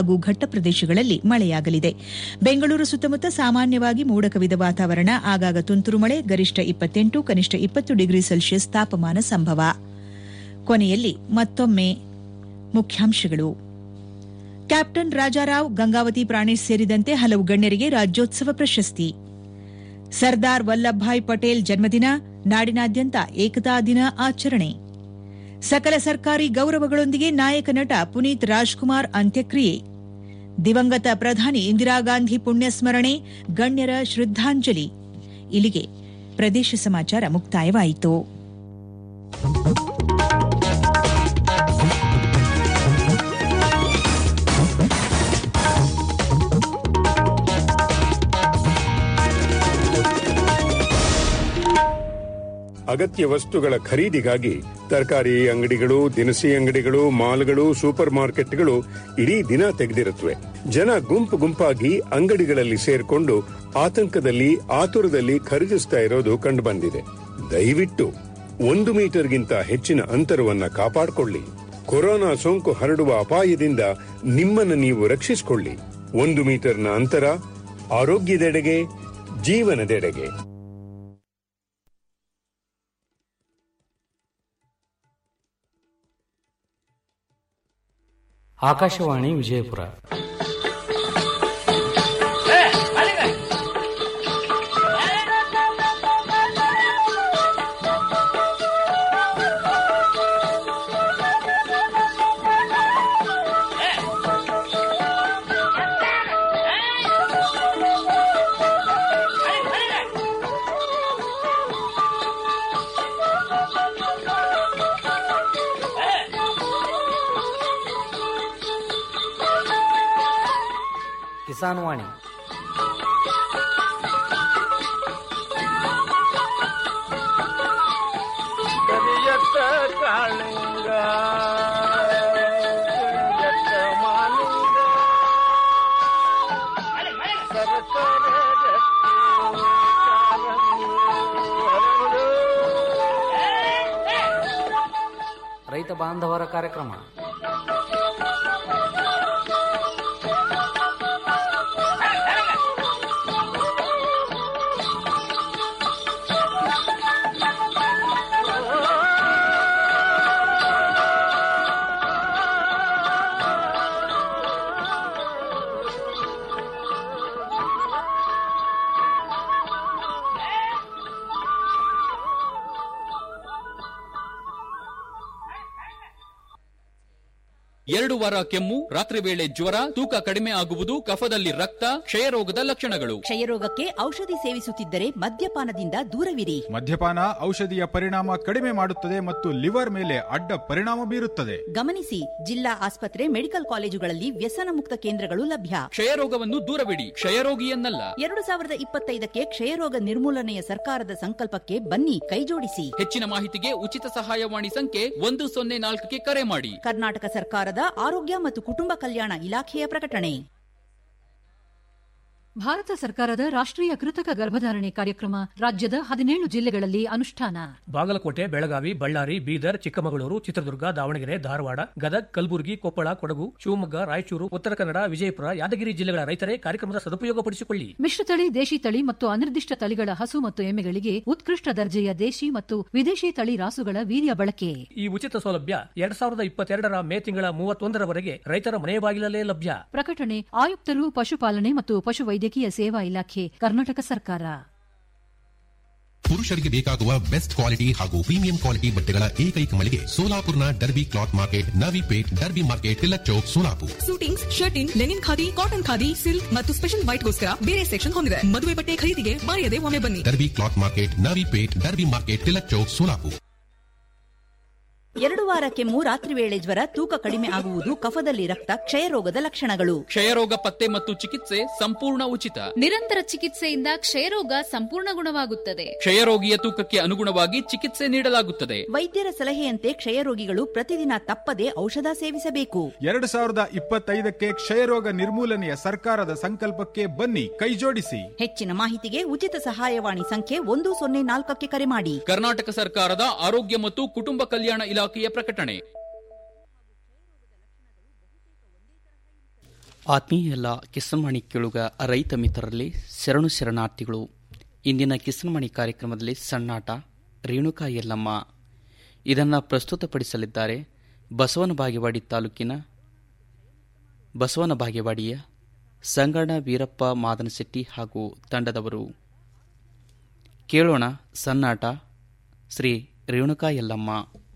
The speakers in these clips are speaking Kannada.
ಹಾಗೂ ಘಟ್ಟ ಪ್ರದೇಶಗಳಲ್ಲಿ ಮಳೆಯಾಗಲಿದೆ ಬೆಂಗಳೂರು ಸುತ್ತಮುತ್ತ ಸಾಮಾನ್ಯವಾಗಿ ಮೋಡ ಕವಿದ ವಾತಾವರಣ ಆಗಾಗ ತುಂತುರು ಮಳೆ ಗರಿಷ್ಠ ಇಪ್ಪತ್ತೆಂಟು ಕನಿಷ್ಠ ಇಪ್ಪತ್ತು ಡಿಗ್ರಿ ಸೆಲ್ಸಿಯಸ್ ತಾಪಮಾನ ಸಂಭವ ಕೊನೆಯಲ್ಲಿ ಮತ್ತೊಮ್ಮೆ ಮುಖ್ಯಾಂಶಗಳು ಕ್ಯಾಪ್ಟನ್ ರಾಜಾರಾವ್ ಗಂಗಾವತಿ ಪ್ರಾಣೇಶ್ ಸೇರಿದಂತೆ ಹಲವು ಗಣ್ಯರಿಗೆ ರಾಜ್ಯೋತ್ಸವ ಪ್ರಶಸ್ತಿ ಸರ್ದಾರ್ ವಲ್ಲಭಭಾಯ್ ಪಟೇಲ್ ಜನ್ಮದಿನ ನಾಡಿನಾದ್ಯಂತ ಏಕತಾ ದಿನ ಆಚರಣೆ ಸಕಲ ಸರ್ಕಾರಿ ಗೌರವಗಳೊಂದಿಗೆ ನಾಯಕ ನಟ ಪುನೀತ್ ರಾಜ್ಕುಮಾರ್ ಅಂತ್ಯಕ್ರಿಯೆ ದಿವಂಗತ ಪ್ರಧಾನಿ ಇಂದಿರಾ ಗಾಂಧಿ ಪುಣ್ಯಸ್ಮರಣೆ ಗಣ್ಯರ ಶ್ರದ್ದಾಂಜಲಿ ಇಲ್ಲಿಗೆ ಪ್ರದೇಶ ಸಮಾಚಾರ ಮುಕ್ತಾಯವಾಯಿತು ಅಗತ್ಯ ವಸ್ತುಗಳ ಖರೀದಿಗಾಗಿ ತರಕಾರಿ ಅಂಗಡಿಗಳು ದಿನಸಿ ಅಂಗಡಿಗಳು ಮಾಲ್ಗಳು ಸೂಪರ್ ಮಾರ್ಕೆಟ್ಗಳು ಇಡೀ ದಿನ ತೆಗೆದಿರುತ್ತವೆ ಜನ ಗುಂಪು ಗುಂಪಾಗಿ ಅಂಗಡಿಗಳಲ್ಲಿ ಸೇರ್ಕೊಂಡು ಆತಂಕದಲ್ಲಿ ಆತುರದಲ್ಲಿ ಖರೀದಿಸ್ತಾ ಇರೋದು ಕಂಡುಬಂದಿದೆ ದಯವಿಟ್ಟು ಒಂದು ಮೀಟರ್ಗಿಂತ ಹೆಚ್ಚಿನ ಅಂತರವನ್ನ ಕಾಪಾಡಿಕೊಳ್ಳಿ ಕೊರೋನಾ ಸೋಂಕು ಹರಡುವ ಅಪಾಯದಿಂದ ನಿಮ್ಮನ್ನು ನೀವು ರಕ್ಷಿಸಿಕೊಳ್ಳಿ ಒಂದು ಮೀಟರ್ನ ಅಂತರ ಆರೋಗ್ಯದೆಡೆಗೆ ಜೀವನದೆಡೆಗೆ ಆಕಾಶವಾಣಿ ವಿಜಯಪುರ ಕಿಸಾನ್ ವಾಣಿ ಕರಿಯತ್ತ ಕಾಳಿಂಗ ಕರಿಯತ್ತ ಮಾಲಿಂಗ ಸರಸರ ರಕ್ತಿ ಕಾರಂಗಿ ಹರಡು. ರೈತ ಬಾಂಧವರ ಕಾರ್ಯಕ್ರಮ ಎರಡು ವಾರ ಕೆಮ್ಮು ರಾತ್ರಿ ವೇಳೆ ಜ್ವರ ತೂಕ ಕಡಿಮೆ ಆಗುವುದು ಕಫದಲ್ಲಿ ರಕ್ತ ಕ್ಷಯರೋಗದ ಲಕ್ಷಣಗಳು ಕ್ಷಯರೋಗಕ್ಕೆ ಔಷಧಿ ಸೇವಿಸುತ್ತಿದ್ದರೆ ಮದ್ಯಪಾನದಿಂದ ದೂರವಿರಿ ಮದ್ಯಪಾನ ಔಷಧಿಯ ಪರಿಣಾಮ ಕಡಿಮೆ ಮಾಡುತ್ತದೆ ಮತ್ತು ಲಿವರ್ ಮೇಲೆ ಅಡ್ಡ ಪರಿಣಾಮ ಬೀರುತ್ತದೆ ಗಮನಿಸಿ ಜಿಲ್ಲಾ ಆಸ್ಪತ್ರೆ ಮೆಡಿಕಲ್ ಕಾಲೇಜುಗಳಲ್ಲಿ ವ್ಯಸನ ಮುಕ್ತ ಕೇಂದ್ರಗಳು ಲಭ್ಯ ಕ್ಷಯರೋಗವನ್ನು ದೂರವಿಡಿ ಕ್ಷಯರೋಗಿಯನ್ನಲ್ಲ ಎರಡು ಸಾವಿರದ ಇಪ್ಪತ್ತೈದಕ್ಕೆ ಕ್ಷಯರೋಗ ನಿರ್ಮೂಲನೆಯ ಸರ್ಕಾರದ ಸಂಕಲ್ಪಕ್ಕೆ ಬನ್ನಿ ಕೈಜೋಡಿಸಿ ಹೆಚ್ಚಿನ ಮಾಹಿತಿಗೆ ಉಚಿತ ಸಹಾಯವಾಣಿ ಸಂಖ್ಯೆ ಒಂದು ಸೊನ್ನೆ ನಾಲ್ಕಕ್ಕೆ ಕರೆ ಮಾಡಿ ಕರ್ನಾಟಕ ಸರ್ಕಾರದ ಆರೋಗ್ಯ ಮತ್ತು ಕುಟುಂಬ ಕಲ್ಯಾಣ ಇಲಾಖೆಯ ಪ್ರಕಟಣೆ ಭಾರತ ಸರ್ಕಾರದ ರಾಷ್ಟ್ರೀಯ ಕೃತಕ ಗರ್ಭಧಾರಣೆ ಕಾರ್ಯಕ್ರಮ ರಾಜ್ಯದ ಹದಿನೇಳು ಜಿಲ್ಲೆಗಳಲ್ಲಿ ಅನುಷ್ಠಾನ ಬಾಗಲಕೋಟೆ ಬೆಳಗಾವಿ ಬಳ್ಳಾರಿ ಬೀದರ್ ಚಿಕ್ಕಮಗಳೂರು ಚಿತ್ರದುರ್ಗ ದಾವಣಗೆರೆ ಧಾರವಾಡ ಗದಗ್ ಕಲಬುರಗಿ ಕೊಪ್ಪಳ ಕೊಡಗು ಶಿವಮೊಗ್ಗ ರಾಯಚೂರು ಉತ್ತರ ಕನ್ನಡ ವಿಜಯಪುರ ಯಾದಗಿರಿ ಜಿಲ್ಲೆಗಳ ರೈತರೇ ಕಾರ್ಯಕ್ರಮದ ಸದುಪಯೋಗಪಡಿಸಿಕೊಳ್ಳಿ ಮಿಶ್ರತಳಿ ದೇಶಿ ತಳಿ ಮತ್ತು ಅನಿರ್ದಿಷ್ಟ ತಳಿಗಳ ಹಸು ಮತ್ತು ಎಮ್ಮೆಗಳಿಗೆ ಉತ್ಕೃಷ್ಟ ದರ್ಜೆಯ ದೇಶಿ ಮತ್ತು ವಿದೇಶಿ ತಳಿ ರಾಸುಗಳ ವೀರ್ಯ ಬಳಕೆ ಈ ಉಚಿತ ಸೌಲಭ್ಯ ಎರಡ್ ಸಾವಿರದ ಇಪ್ಪತ್ತೆರಡರ ಮೇ ತಿಂಗಳ ಮೂವತ್ತೊಂದರವರೆಗೆ ರೈತರ ಮನೆ ಬಾಗಿಲಲ್ಲೇ ಲಭ್ಯ ಪ್ರಕಟಣೆ ಆಯುಕ್ತರು ಪಶುಪಾಲನೆ ಮತ್ತು ಪಶುವೈದ್ಯಕೀಯ ಸೇವಾ ಇಲಾಖೆ ಕರ್ನಾಟಕ ಸರ್ಕಾರ ಪುರುಷರಿಗೆ ಬೇಕಾಗುವ ಬೆಸ್ಟ್ ಕ್ವಾಲಿಟಿ ಹಾಗೂ ಪ್ರೀಮಿಯಂ ಕ್ವಾಲಿಟಿ ಬಟ್ಟೆಗಳ ಏಕೈಕ ಮಳಿಗೆ ಸೋಲಾಪುರ್ನ Derby cloth market Navipeth Derby market Tilak Chowk Solapur suitings shirting linen khadi cotton khadi silk ಮತ್ತು ಸ್ಪೆಷಲ್ ವೈಟ್ಗೋಸ್ಕರ ಬೇರೆ ಸೆಕ್ಷನ್ ಹೊಂದಿದೆ ಮದುವೆ ಬಟ್ಟೆ ಖರೀದಿಗೆ ಮರೆಯದೆ ಒಮ್ಮೆ ಬನ್ನಿ Derby cloth market Navipeth Derby market Tilak Chowk Solapur ಎರಡು ವಾರ ಕೆಮ್ಮು ರಾತ್ರಿ ವೇಳೆ ಜ್ವರ ತೂಕ ಕಡಿಮೆ ಆಗುವುದು ಕಫದಲ್ಲಿ ರಕ್ತ ಕ್ಷಯರೋಗದ ಲಕ್ಷಣಗಳು ಕ್ಷಯರೋಗ ಪತ್ತೆ ಮತ್ತು ಚಿಕಿತ್ಸೆ ಸಂಪೂರ್ಣ ಉಚಿತ ನಿರಂತರ ಚಿಕಿತ್ಸೆಯಿಂದ ಕ್ಷಯರೋಗ ಸಂಪೂರ್ಣ ಗುಣವಾಗುತ್ತದೆ ಕ್ಷಯರೋಗಿಯ ತೂಕಕ್ಕೆ ಅನುಗುಣವಾಗಿ ಚಿಕಿತ್ಸೆ ನೀಡಲಾಗುತ್ತದೆ ವೈದ್ಯರ ಸಲಹೆಯಂತೆ ಕ್ಷಯರೋಗಿಗಳು ಪ್ರತಿದಿನ ತಪ್ಪದೆ ಔಷಧ ಸೇವಿಸಬೇಕು ಎರಡು ಸಾವಿರದ ಇಪ್ಪತ್ತೈದಕ್ಕೆ ಕ್ಷಯರೋಗ ನಿರ್ಮೂಲನೆಯ ಸರ್ಕಾರದ ಸಂಕಲ್ಪಕ್ಕೆ ಬನ್ನಿ ಕೈಜೋಡಿಸಿ ಹೆಚ್ಚಿನ ಮಾಹಿತಿಗೆ ಉಚಿತ ಸಹಾಯವಾಣಿ ಸಂಖ್ಯೆ ಒಂದು ಸೊನ್ನೆ ನಾಲ್ಕಕ್ಕೆ ಕರೆ ಮಾಡಿ ಕರ್ನಾಟಕ ಸರ್ಕಾರದ ಆರೋಗ್ಯ ಮತ್ತು ಕುಟುಂಬ ಕಲ್ಯಾಣ ಇಲಾಖೆಯ ಪ್ರಕಟಣೆ ಆತ್ಮೀಯ ಎಲ್ಲ ಕಿಸನ್ಮಣಿ ಕೇಳುಗ ರೈತ ಮಿತ್ರರಲ್ಲಿ ಶರಣು ಶರಣಾರ್ಥಿಗಳು ಇಂದಿನ ಕಿಸನ್ಮಣಿ ಕಾರ್ಯಕ್ರಮದಲ್ಲಿ ಸಣ್ಣಾಟ ರೇಣುಕಾ ಯಲ್ಲಮ್ಮ ಇದನ್ನು ಪ್ರಸ್ತುತಪಡಿಸಲಿದ್ದಾರೆ ಬಸವನ ಬಾಗೇವಾಡಿ ತಾಲೂಕಿನ ಬಸವನ ಬಾಗೇವಾಡಿಯ ಸಂಗಣ ವೀರಪ್ಪ ಮಾದನಶೆಟ್ಟಿ ಹಾಗೂ ತಂಡದವರು ಕೇಳೋಣ ಸನ್ನಾಟ ಶ್ರೀ ರೇಣುಕಾ ಯಲ್ಲಮ್ಮ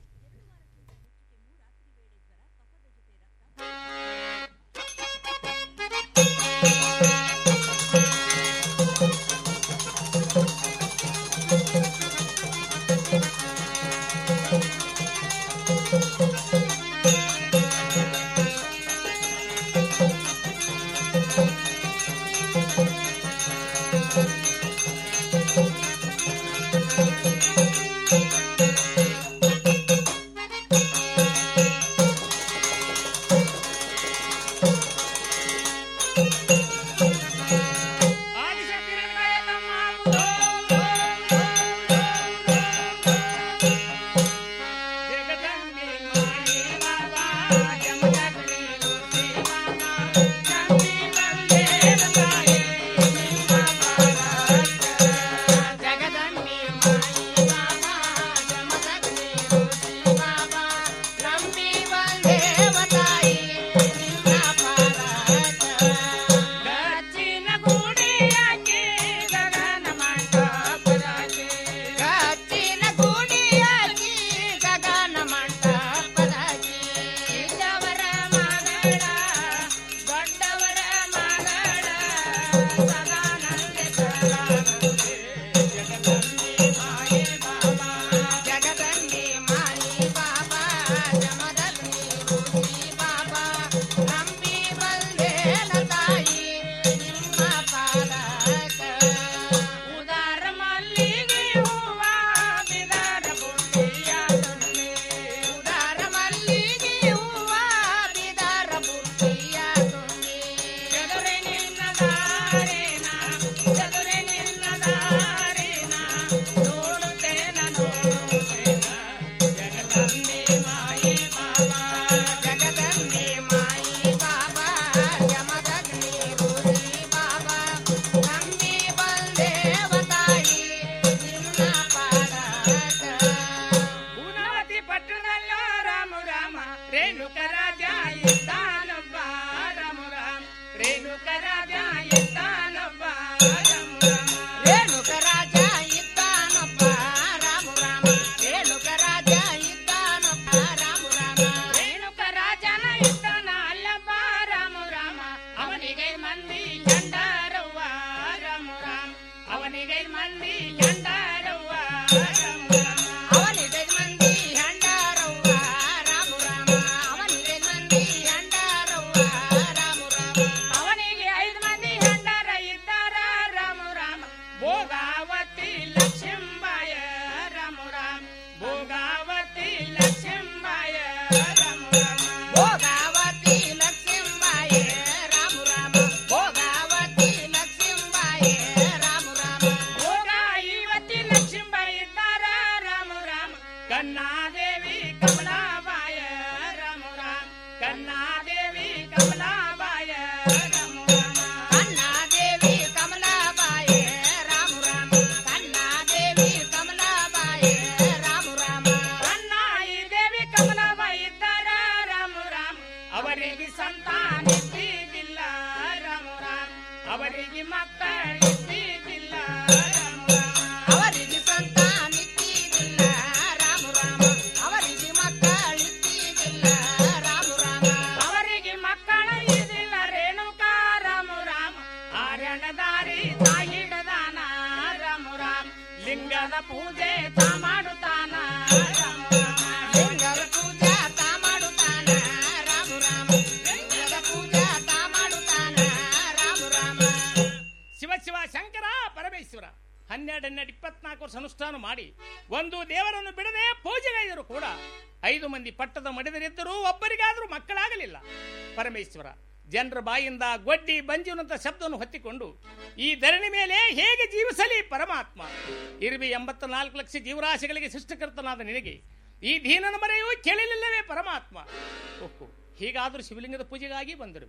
ಹನ್ನೆರಡು ಹನ್ನೆರಡು ಇಪ್ಪತ್ನಾಲ್ಕು ವರ್ಷ ಅನುಷ್ಠಾನ ಮಾಡಿ ಒಂದು ದೇವರನ್ನು ಬಿಡದೆ ಪೂಜೆಗೈದರು ಕೂಡ ಐದು ಮಂದಿ ಪಟ್ಟದ ಮಡಿದರಿದ್ದರೂ ಒಬ್ಬರಿಗಾದರೂ ಮಕ್ಕಳಾಗಲಿಲ್ಲ ಪರಮೇಶ್ವರ ಜನರ ಬಾಯಿಂದ ಗೊಡ್ಡಿ ಬಂಜಿನಂತ ಶಬ್ದವನ್ನು ಹೊತ್ತಿಕೊಂಡು ಈ ಧರಣಿ ಮೇಲೆ ಹೇಗೆ ಜೀವಿಸಲಿ ಪರಮಾತ್ಮ ಇರುವಿ ಎಂಬತ್ತ ನಾಲ್ಕು ಲಕ್ಷ ಜೀವರಾಶಿಗಳಿಗೆ ಸೃಷ್ಟಿಕರ್ತನಾದ ನಿನಗೆ ಈ ದೀನನ ಮರೆಯೂ ಕೇಳಲಿಲ್ಲವೇ ಪರಮಾತ್ಮ ಓಹೋ ಹೀಗಾದರೂ ಶಿವಲಿಂಗದ ಪೂಜೆಗಾಗಿ ಬಂದಿರುವೆ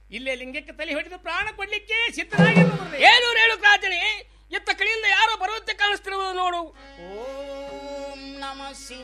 ಇಲ್ಲೇ ಲಿಂಗಕ್ಕೆ ತಲೆ ಹೊಡೆದು ಪ್ರಾಣ ಕೊಡ್ಲಿಕ್ಕೆ ಸಿದ್ಧರಾಗಿರುವ ಏನು ರೇಣು ರಾಜನೇ ಎತ್ತ ಕಡೆಯಿಂದ ಯಾರೋ ಬರುವಂತೆ ಕಾಣಿಸ್ತಿರುವುದು ನೋಡು ಓಂ ನಮ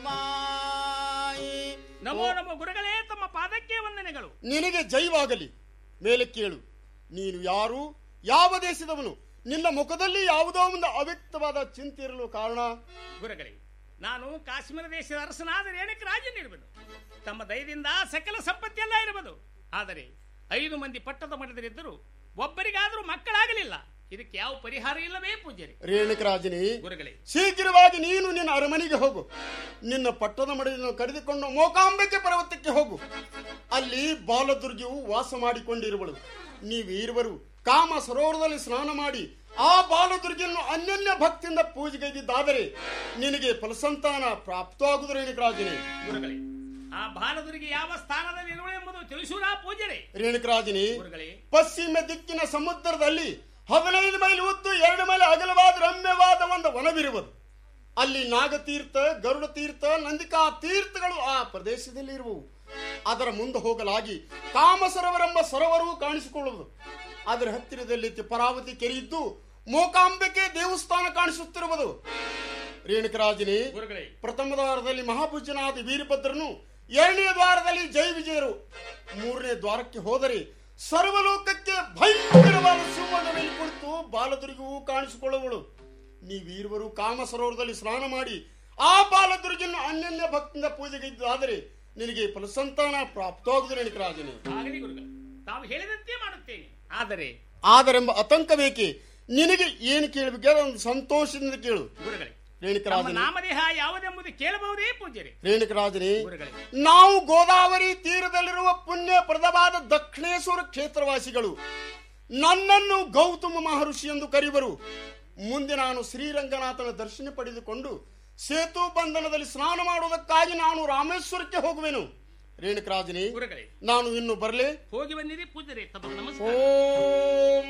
ಶಿವಾಯ ನಮೋ ನಮೋ ಗುರುಗಳೇ ತಮ್ಮ ಪಾದಕ್ಕೆ ವಂದನೆಗಳು ನಿನಗೆ ಜೈವಾಗಲಿ ಮೇಲೆ ಕೇಳು ನೀನು ಯಾರು ಯಾವ ದೇಶದವನು ನಿನ್ನ ಮುಖದಲ್ಲಿ ಯಾವುದೋ ಒಂದು ಅವ್ಯಕ್ತವಾದ ಚಿಂತೆ ಇರಲು ಕಾರಣ ಗುರುಗಳೇ ನಾನು ಕಾಶ್ಮೀರ ದೇಶದ ಅರಸನಾದ ರೇಣುಕ ರಾಜನಿರುವೆನು ತಮ್ಮ ದಯದಿಂದ ಸಕಲ ಸಂಪತ್ತೆಲ್ಲ ಇರಬಹುದು ಆದರೆ ಐದು ಮಂದಿ ಪಟ್ಟದ ಮಠದಲ್ಲಿದ್ದರು ಒಬ್ಬರಿಗಾದರೂ ಮಕ್ಕಳಾಗಲಿಲ್ಲ ಇದಕ್ಕೆ ಯಾವ ಪರಿಹಾರ ಇಲ್ಲವೇ ಪೂಜ್ಯರಿ ರೇಣುಕರಾಜನೇ ಗುರುಗಳೇ ಶೀಘ್ರವಾಗಿ ನೀನು ನಿನ್ನ ಅರಮನೆಗೆ ಹೋಗು ನಿನ್ನ ಪಟ್ಟದ ಮಡಿಯನ್ನು ಕರೆದುಕೊಂಡು ಮೋಕಾಂಬಿಕೆ ಪರ್ವತಕ್ಕೆ ಹೋಗು ಅಲ್ಲಿ ಬಾಲದುರ್ಗಿಯು ವಾಸ ಮಾಡಿಕೊಂಡಿರುವಳು ನೀವೀರುವರು ಕಾಮ ಸರೋವರದಲ್ಲಿ ಸ್ನಾನ ಮಾಡಿ ಆ ಬಾಲದುರ್ಗಿಯನ್ನು ಅನ್ಯನ್ಯ ಭಕ್ತಿಯಿಂದ ಪೂಜೆಗೈದಿದ್ದಾದರೆ ನಿನಗೆ ಫಲಸಂತಾನ ಪ್ರಾಪ್ತವಾಗುವುದು ರೇಣುಕರಾಜನೇ ಗುರುಗಳೇ ಆ ಬಾಲದುರಿಗೆ ಯಾವ ಸ್ಥಾನದಲ್ಲಿ ಇರುವಳು ಎಂಬುದು ತಿಳಿಸುವುದಾ ಪೂಜ್ಯರೇ ರೇಣುಕರಾಜನೇ ಗುರುಗಳೇ ಪಶ್ಚಿಮ ದಿಕ್ಕಿನ ಸಮುದ್ರದಲ್ಲಿ ಹದಿನೈದು ಮೈಲಿ ಉದ್ದು ಎರಡು ಮೈಲಿ ಅಗಲವಾದ ರಮ್ಯವಾದ ಒಂದು ವನವಿರುವುದು ಅಲ್ಲಿ ನಾಗತೀರ್ಥ ಗರುಡ ತೀರ್ಥ ನಂದಿಕಾ ತೀರ್ಥಗಳು ಆ ಪ್ರದೇಶದಲ್ಲಿ ಇರುವವು ಅದರ ಮುಂದೆ ಹೋಗಲಾಗಿ ಕಾಮಸರೋವರೆಂಬ ಸರೋವರವು ಕಾಣಿಸಿಕೊಳ್ಳುವುದು ಅದರ ಹತ್ತಿರದಲ್ಲಿ ಪರಾವತಿ ಕೆರೆ ಇದ್ದು ಮೋಕಾಂಬಿಕೆ ದೇವಸ್ಥಾನ ಕಾಣಿಸುತ್ತಿರುವುದು ರೇಣುಕರಾಜನೇ ಗುರುಗಳೇ ಪ್ರಥಮ ದ್ವಾರದಲ್ಲಿ ಮಹಾಪೂಜ್ಯನಾದ ವೀರಭದ್ರನು ಎರಡನೇ ದ್ವಾರದಲ್ಲಿ ಜೈ ವಿಜಯರು ಮೂರನೇ ದ್ವಾರಕ್ಕೆ ಹೋದರೆ ಸರ್ವಲೋಕಕ್ಕೆ ಭಯಂಕರವಾದ ಸಿಂಹದ ಮೇಲೆ ಕುಳಿತು ಬಾಲದುರ್ಗವು ಕಾಣಿಸಿಕೊಳ್ಳುವಳು ನೀವೀರುವರು ಕಾಮ ಸರೋವರದಲ್ಲಿ ಸ್ನಾನ ಮಾಡಿ ಆ ಬಾಲದುರ್ಗಿಯನ್ನು ಅನ್ಯನ್ಯ ಭಕ್ತಿಯಿಂದ ಪೂಜೆಗೈದಾದರೆ ನಿನಗೆ ಫಲಸಂತಾನ ಪ್ರಾಪ್ತವಾಗುವುದು ರೇಣುಕರಾಜನೇ ಆಗಲಿ ಗುರುಗಳೇ ತಾವು ಹೇಳಿದಂತೆ ಮಾಡುತ್ತೇನೆ ಆದರೆ ಆದರೆಂಬ ಆತಂಕ ಬೇಕೆ ನಿನಗೆ ಏನು ಕೇಳಬೇಕು ಅದೊಂದು ಸಂತೋಷದಿಂದ ಕೇಳು ಗುರುಗಳೇ ನಮ್ಮ ರೇಣುಕರಾಜನೇ ನಾಮದೇಹ ಯಾವುದೆಂಬುದು ಕೇಳಬಹುದೇ ಪೂಜ್ಯರೇ ರೇಣುಕರಾಜನೇ ಗುರುಗಳೇ ನಾವು ಗೋದಾವರಿ ತೀರದಲ್ಲಿರುವ ಪುಣ್ಯ ಪ್ರದವಾದ ದಕ್ಷಿಣೇಶ್ವರ ಕ್ಷೇತ್ರವಾಸಿಗಳು ನನ್ನನ್ನು ಗೌತಮ ಮಹರ್ಷಿ ಎಂದು ಕರೆಯುವರು ಮುಂದೆ ನಾನು ಶ್ರೀರಂಗನಾಥನ ದರ್ಶನ ಪಡೆದುಕೊಂಡು ಸೇತು ಬಂಧನದಲ್ಲಿ ಸ್ನಾನ ಮಾಡುವುದಕ್ಕಾಗಿ ನಾನು ರಾಮೇಶ್ವರಕ್ಕೆ ಹೋಗುವೆನು ರೇಣುಕರಾಜನೇ ಗುರುಗಳೇ ನಾನು ಇನ್ನು ಬರಲೇ ಹೋಗಿ ಬಂದಿರಿ ಪೂಜ್ಯರೇ ತಮ್ಮ ನಮಸ್ಕಾರ ಓಂ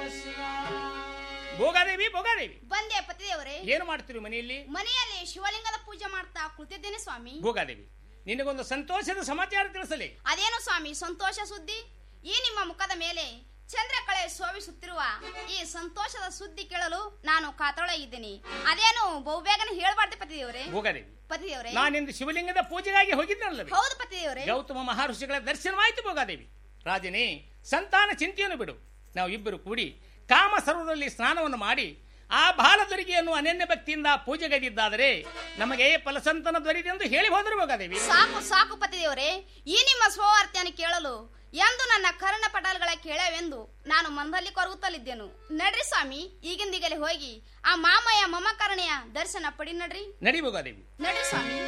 ಭೋಗಾದೇವಿ ಭೋಗಾದೇವಿ ಬಂದೆ ಪತಿದೇವರೇ ಏನು ಮಾಡ್ತೀರಿ ಮನೆಯಲ್ಲಿ ಮನೆಯಲ್ಲಿ ಶಿವಲಿಂಗದ ಪೂಜೆ ಮಾಡ್ತಾ ಕುಳಿತಿದ್ದೇನೆ ಸ್ವಾಮಿ ಭೋಗಾದೇವಿ ನಿನಗೊಂದು ಸಂತೋಷದ ಸಮಾಚಾರ ತಿಳಿಸಲಿ ಅದೇನು ಸ್ವಾಮಿ ಸಂತೋಷ ಸುದ್ದಿ ಈ ನಿಮ್ಮ ಮುಖದ ಮೇಲೆ ಚಂದ್ರಕಳೆ ಶೋಭಿಸುತ್ತಿರುವ ಈ ಸಂತೋಷದ ಸುದ್ದಿ ಕೇಳಲು ನಾನು ಕಾತೊಳಗಿದ್ದೀನಿ ಅದೇನು ಬಹುಬೇಗನೆ ಹೇಳ್ಬಾರ್ದು ಪತಿದೇವರೇ ಭೋಗಾದೇವಿ ಪತಿದೇವರೇ ನಾನಿಂದು ಶಿವಲಿಂಗದ ಪೂಜೆಗಾಗಿ ಹೋಗಿದ್ದನಲ್ಲವೇ ಹೌದು ಪತಿದೇವರೇ ಗೌತಮ ಮಹರ್ಷಿಗಳ ದರ್ಶನವಾಯಿತು ಭೋಗಾದೇವಿ ರಾಜನೇ ಸಂತಾನ ಚಿಂತೆಯನ್ನು ಬಿಡು ನಾವು ಇಬ್ಬರು ಕೂಡಿ ಕಾಮ ಸರ್ವದಲ್ಲಿ ಸ್ನಾನವನ್ನು ಮಾಡಿ ಆ ಬಾಲದೊರಿಗೆಯನ್ನು ಅನನ್ಯ ಭಕ್ತಿಯಿಂದ ಪೂಜೆಗೈದಿದ್ದಾದರೆ ನಮಗೆ ಫಲಸಂತನ ದೊರೆತೆಂದು ಹೇಳಿ ಹೋದರು ಭೋಗಾದೇವಿ ಸಾಕು ಸಾಕು ಪತಿದೇವರೇ ಈ ನಿಮ್ಮ ಸ್ವವಾರ್ತೆಯನ್ನು ಕೇಳಲು ಎಂದು ನನ್ನ ಕರ್ಣ ಪಟಲ್ಗಳ ಕೇಳವೆಂದು ನಾನು ಮಂದಲ್ಲಿ ಕೊರಗುತ್ತಲಿದ್ದೆನು ನಡ್ರಿ ಸ್ವಾಮಿ ಈಗಿಂದೀಗಲೇ ಹೋಗಿ ಆ ಮಾಮಯ್ಯ ಮಮಕರ್ಣೆಯ ದರ್ಶನ ಪಡಿ ನಡ್ರಿ ನಡಿ ಭೋಗಾದೇವಿ ನಡ್ರಿ ಸ್ವಾಮಿ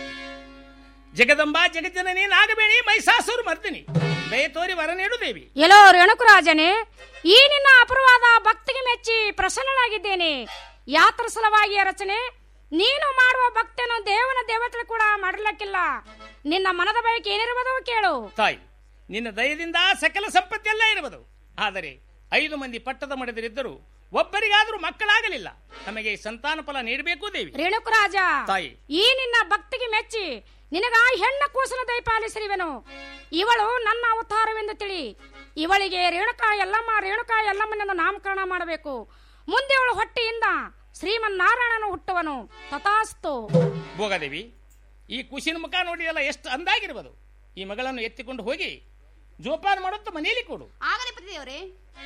ಜಗದಂಬಾ ಜಗಜ್ಜನನಿ ನಾಗಬೇಡಿ ಮೈಸಾಸುರು ಮರ್ದಿನಿ ದಯ ತೋರಿ ವರ ನೀಡು ದೇವಿ ಎಲ್ಲೋ ರೇಣುಕರಾಜನೇ ಈ ನಿನ್ನ ಅಪರವಾದ ಭಕ್ತಿಗೆ ಮೆಚ್ಚಿ ಪ್ರಸನ್ನನಾಗಿದ್ದೇನೆ ಯಾತ್ರ ಸಲುವಾಗಿ ರಚನೆ ನೀನು ಮಾಡುವ ಭಕ್ತಿಯನ್ನು ದೇವನ ದೇವತೆ ಕೂಡ ಮಾಡಲಿಕ್ಕಿಲ್ಲ ನಿನ್ನ ಮನದ ಬಯಕೆ ಏನಿರುವುದು ಕೇಳು ತಾಯಿ ನಿನ್ನ ದಯದಿಂದ ಸಕಲ ಸಂಪತ್ತೆಲ್ಲ ಇರುವುದು ಆದರೆ ಐದು ಮಂದಿ ಪಟ್ಟದ ಮಡದಿರಿದ್ದರು ಒಬ್ಬರಿಗಾದರೂ ಮಕ್ಕಳಾಗಲಿಲ್ಲ ನಮಗೆ ಸಂತಾನ ಫಲ ನೀಡಬೇಕು ದೇವಿ ರೇಣುಕರಾಜ ತಾಯಿ ಈ ನಿನ್ನ ಭಕ್ತಿಗೆ ಮೆಚ್ಚಿ ನಿನಗ ಹೆಣ್ಣ ಕೂಸನ ದಯಪಾಲಿಸಿರುವೆನು ಇವಳು ನನ್ನ ಅವತಾರವೆಂದು ತಿಳಿ ಇವಳಿಗೆ ರೇಣುಕಾ ಯಲ್ಲಮ್ಮ ರೇಣುಕಾ ಯಲ್ಲಮ್ಮನೆಂದು ನಾಮಕರಣ ಮಾಡಬೇಕು ಮುಂದೆ ಅವಳು ಹೊಟ್ಟೆಯಿಂದ ಶ್ರೀಮನ್ನಾರಾಯಣನು ಹುಟ್ಟುವನು ತಥಾಸ್ತು ಭೋಗಾದೇವಿ ಈ ಕುಶಿನ ಮುಖ ನೋಡಿಯಲ್ಲ ಎಷ್ಟು ಅಂದಾಗಿರ್ಬೋದು ಈ ಮಗಳನ್ನು ಎತ್ತಿಕೊಂಡು ಹೋಗಿ ಜೋಪಾನ ಮಾಡುತ್ತ ಮನೆಯಲ್ಲಿ ಕೊಡು ಆಗಲಿ ಪತಿದೇವರೇ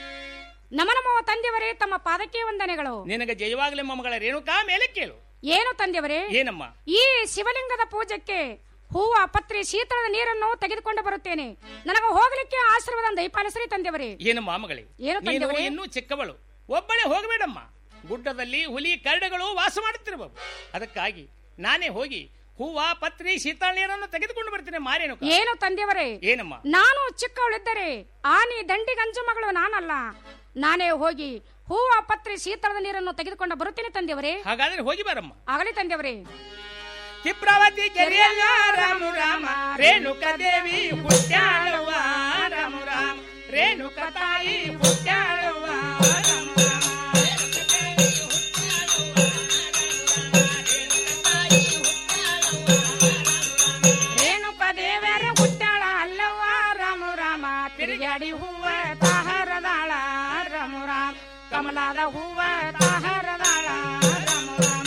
ನಮ ನಮೋ ತಂದೆಯವರೇ ತಮ್ಮ ಪಾದಕ್ಕೆ ವಂದನೆಗಳು ನಿನಗೆ ಜಯವಾಗಲಿ ಮಗಳ ರೇಣುಕಾ ಮೇಲೆ ಕೇಳು ಏನು ತಂದೆಯವರೇ ಏನಮ್ಮ ಈ ಶಿವಲಿಂಗದ ಪೂಜೆಗೆ ಹೂವ ಪತ್ರಿ ಶೀತಳದ ನೀರನ್ನು ತೆಗೆದುಕೊಂಡು ಬರುತ್ತೇನೆ ನನಗೆ ಹೋಗಲಿಕ್ಕೆ ಆಶೀರ್ವಾದ ದಯಪಾಲಿಸ್ರಿ ತಂದೆಯವರೇ ಏನಮ್ಮ ಮಗಳೇ ಏನು ನೀನು ತಂದೆಯವರೇ? ಇನ್ನೂ ಚಿಕ್ಕವಳು ಒಬ್ಬಳೇ ಹೋಗಬೇಡಮ್ಮ ಗುಡ್ಡದಲ್ಲಿ ಹುಲಿ ಕರಡುಗಳು ವಾಸ ಮಾಡುತ್ತಿರಬಹುದು ಅದಕ್ಕಾಗಿ ನಾನೇ ಹೋಗಿ ಹೂವ ಪತ್ರಿ ಶೀತಳ ನೀರನ್ನು ತೆಗೆದುಕೊಂಡು ಬರ್ತೀನಿ ಮಾರೇನು ಏನು ತಂದೆಯವರೇ ಏನಮ್ಮ ನಾನು ಚಿಕ್ಕವಳಿದ್ದರೆ ಆನಿ ದಂಡಿಗಂಜು ಮಗಳು ನಾನಲ್ಲ ನಾನೇ ಹೋಗಿ ಹೂವ ಪತ್ರಿ ಶೀತಳದ ನೀರನ್ನು ತೆಗೆದುಕೊಂಡು ಬರುತ್ತೇನೆ ತಂದೆಯವರೇ ಹಾಗಾದ್ರೆ ಹೋಗಿ ಬರಮ್ಮ ಆಗಲಿ ತಂದೆಯವರೇ ಕ್ಷಿಪ್ರಾವತಿ ಕೆರೆಯಲ್ಲ ರಾಮ ರಾಮ ರೇಣುಕ ದೇವಿ ಹುಟ್ಟ್ಯಾಳವ್ವ ರಾಮ ರಾಮ ರೇಣುಕ ತಾಯಿ ಹುಟ್ಟ್ಯಾಳವ್ವ ರೇಣುಕ ದೇವರ ಹುಟ್ಟಾಳ ಅಲ್ಲವ್ವ ರಾಮ ರಾಮ ತಿರುಗಾಡಿ ಹೂವ ತಾ ಕಮಲದ ಹೂವ ತಾಹರದಾಳ ರಾಮ ರಾಮ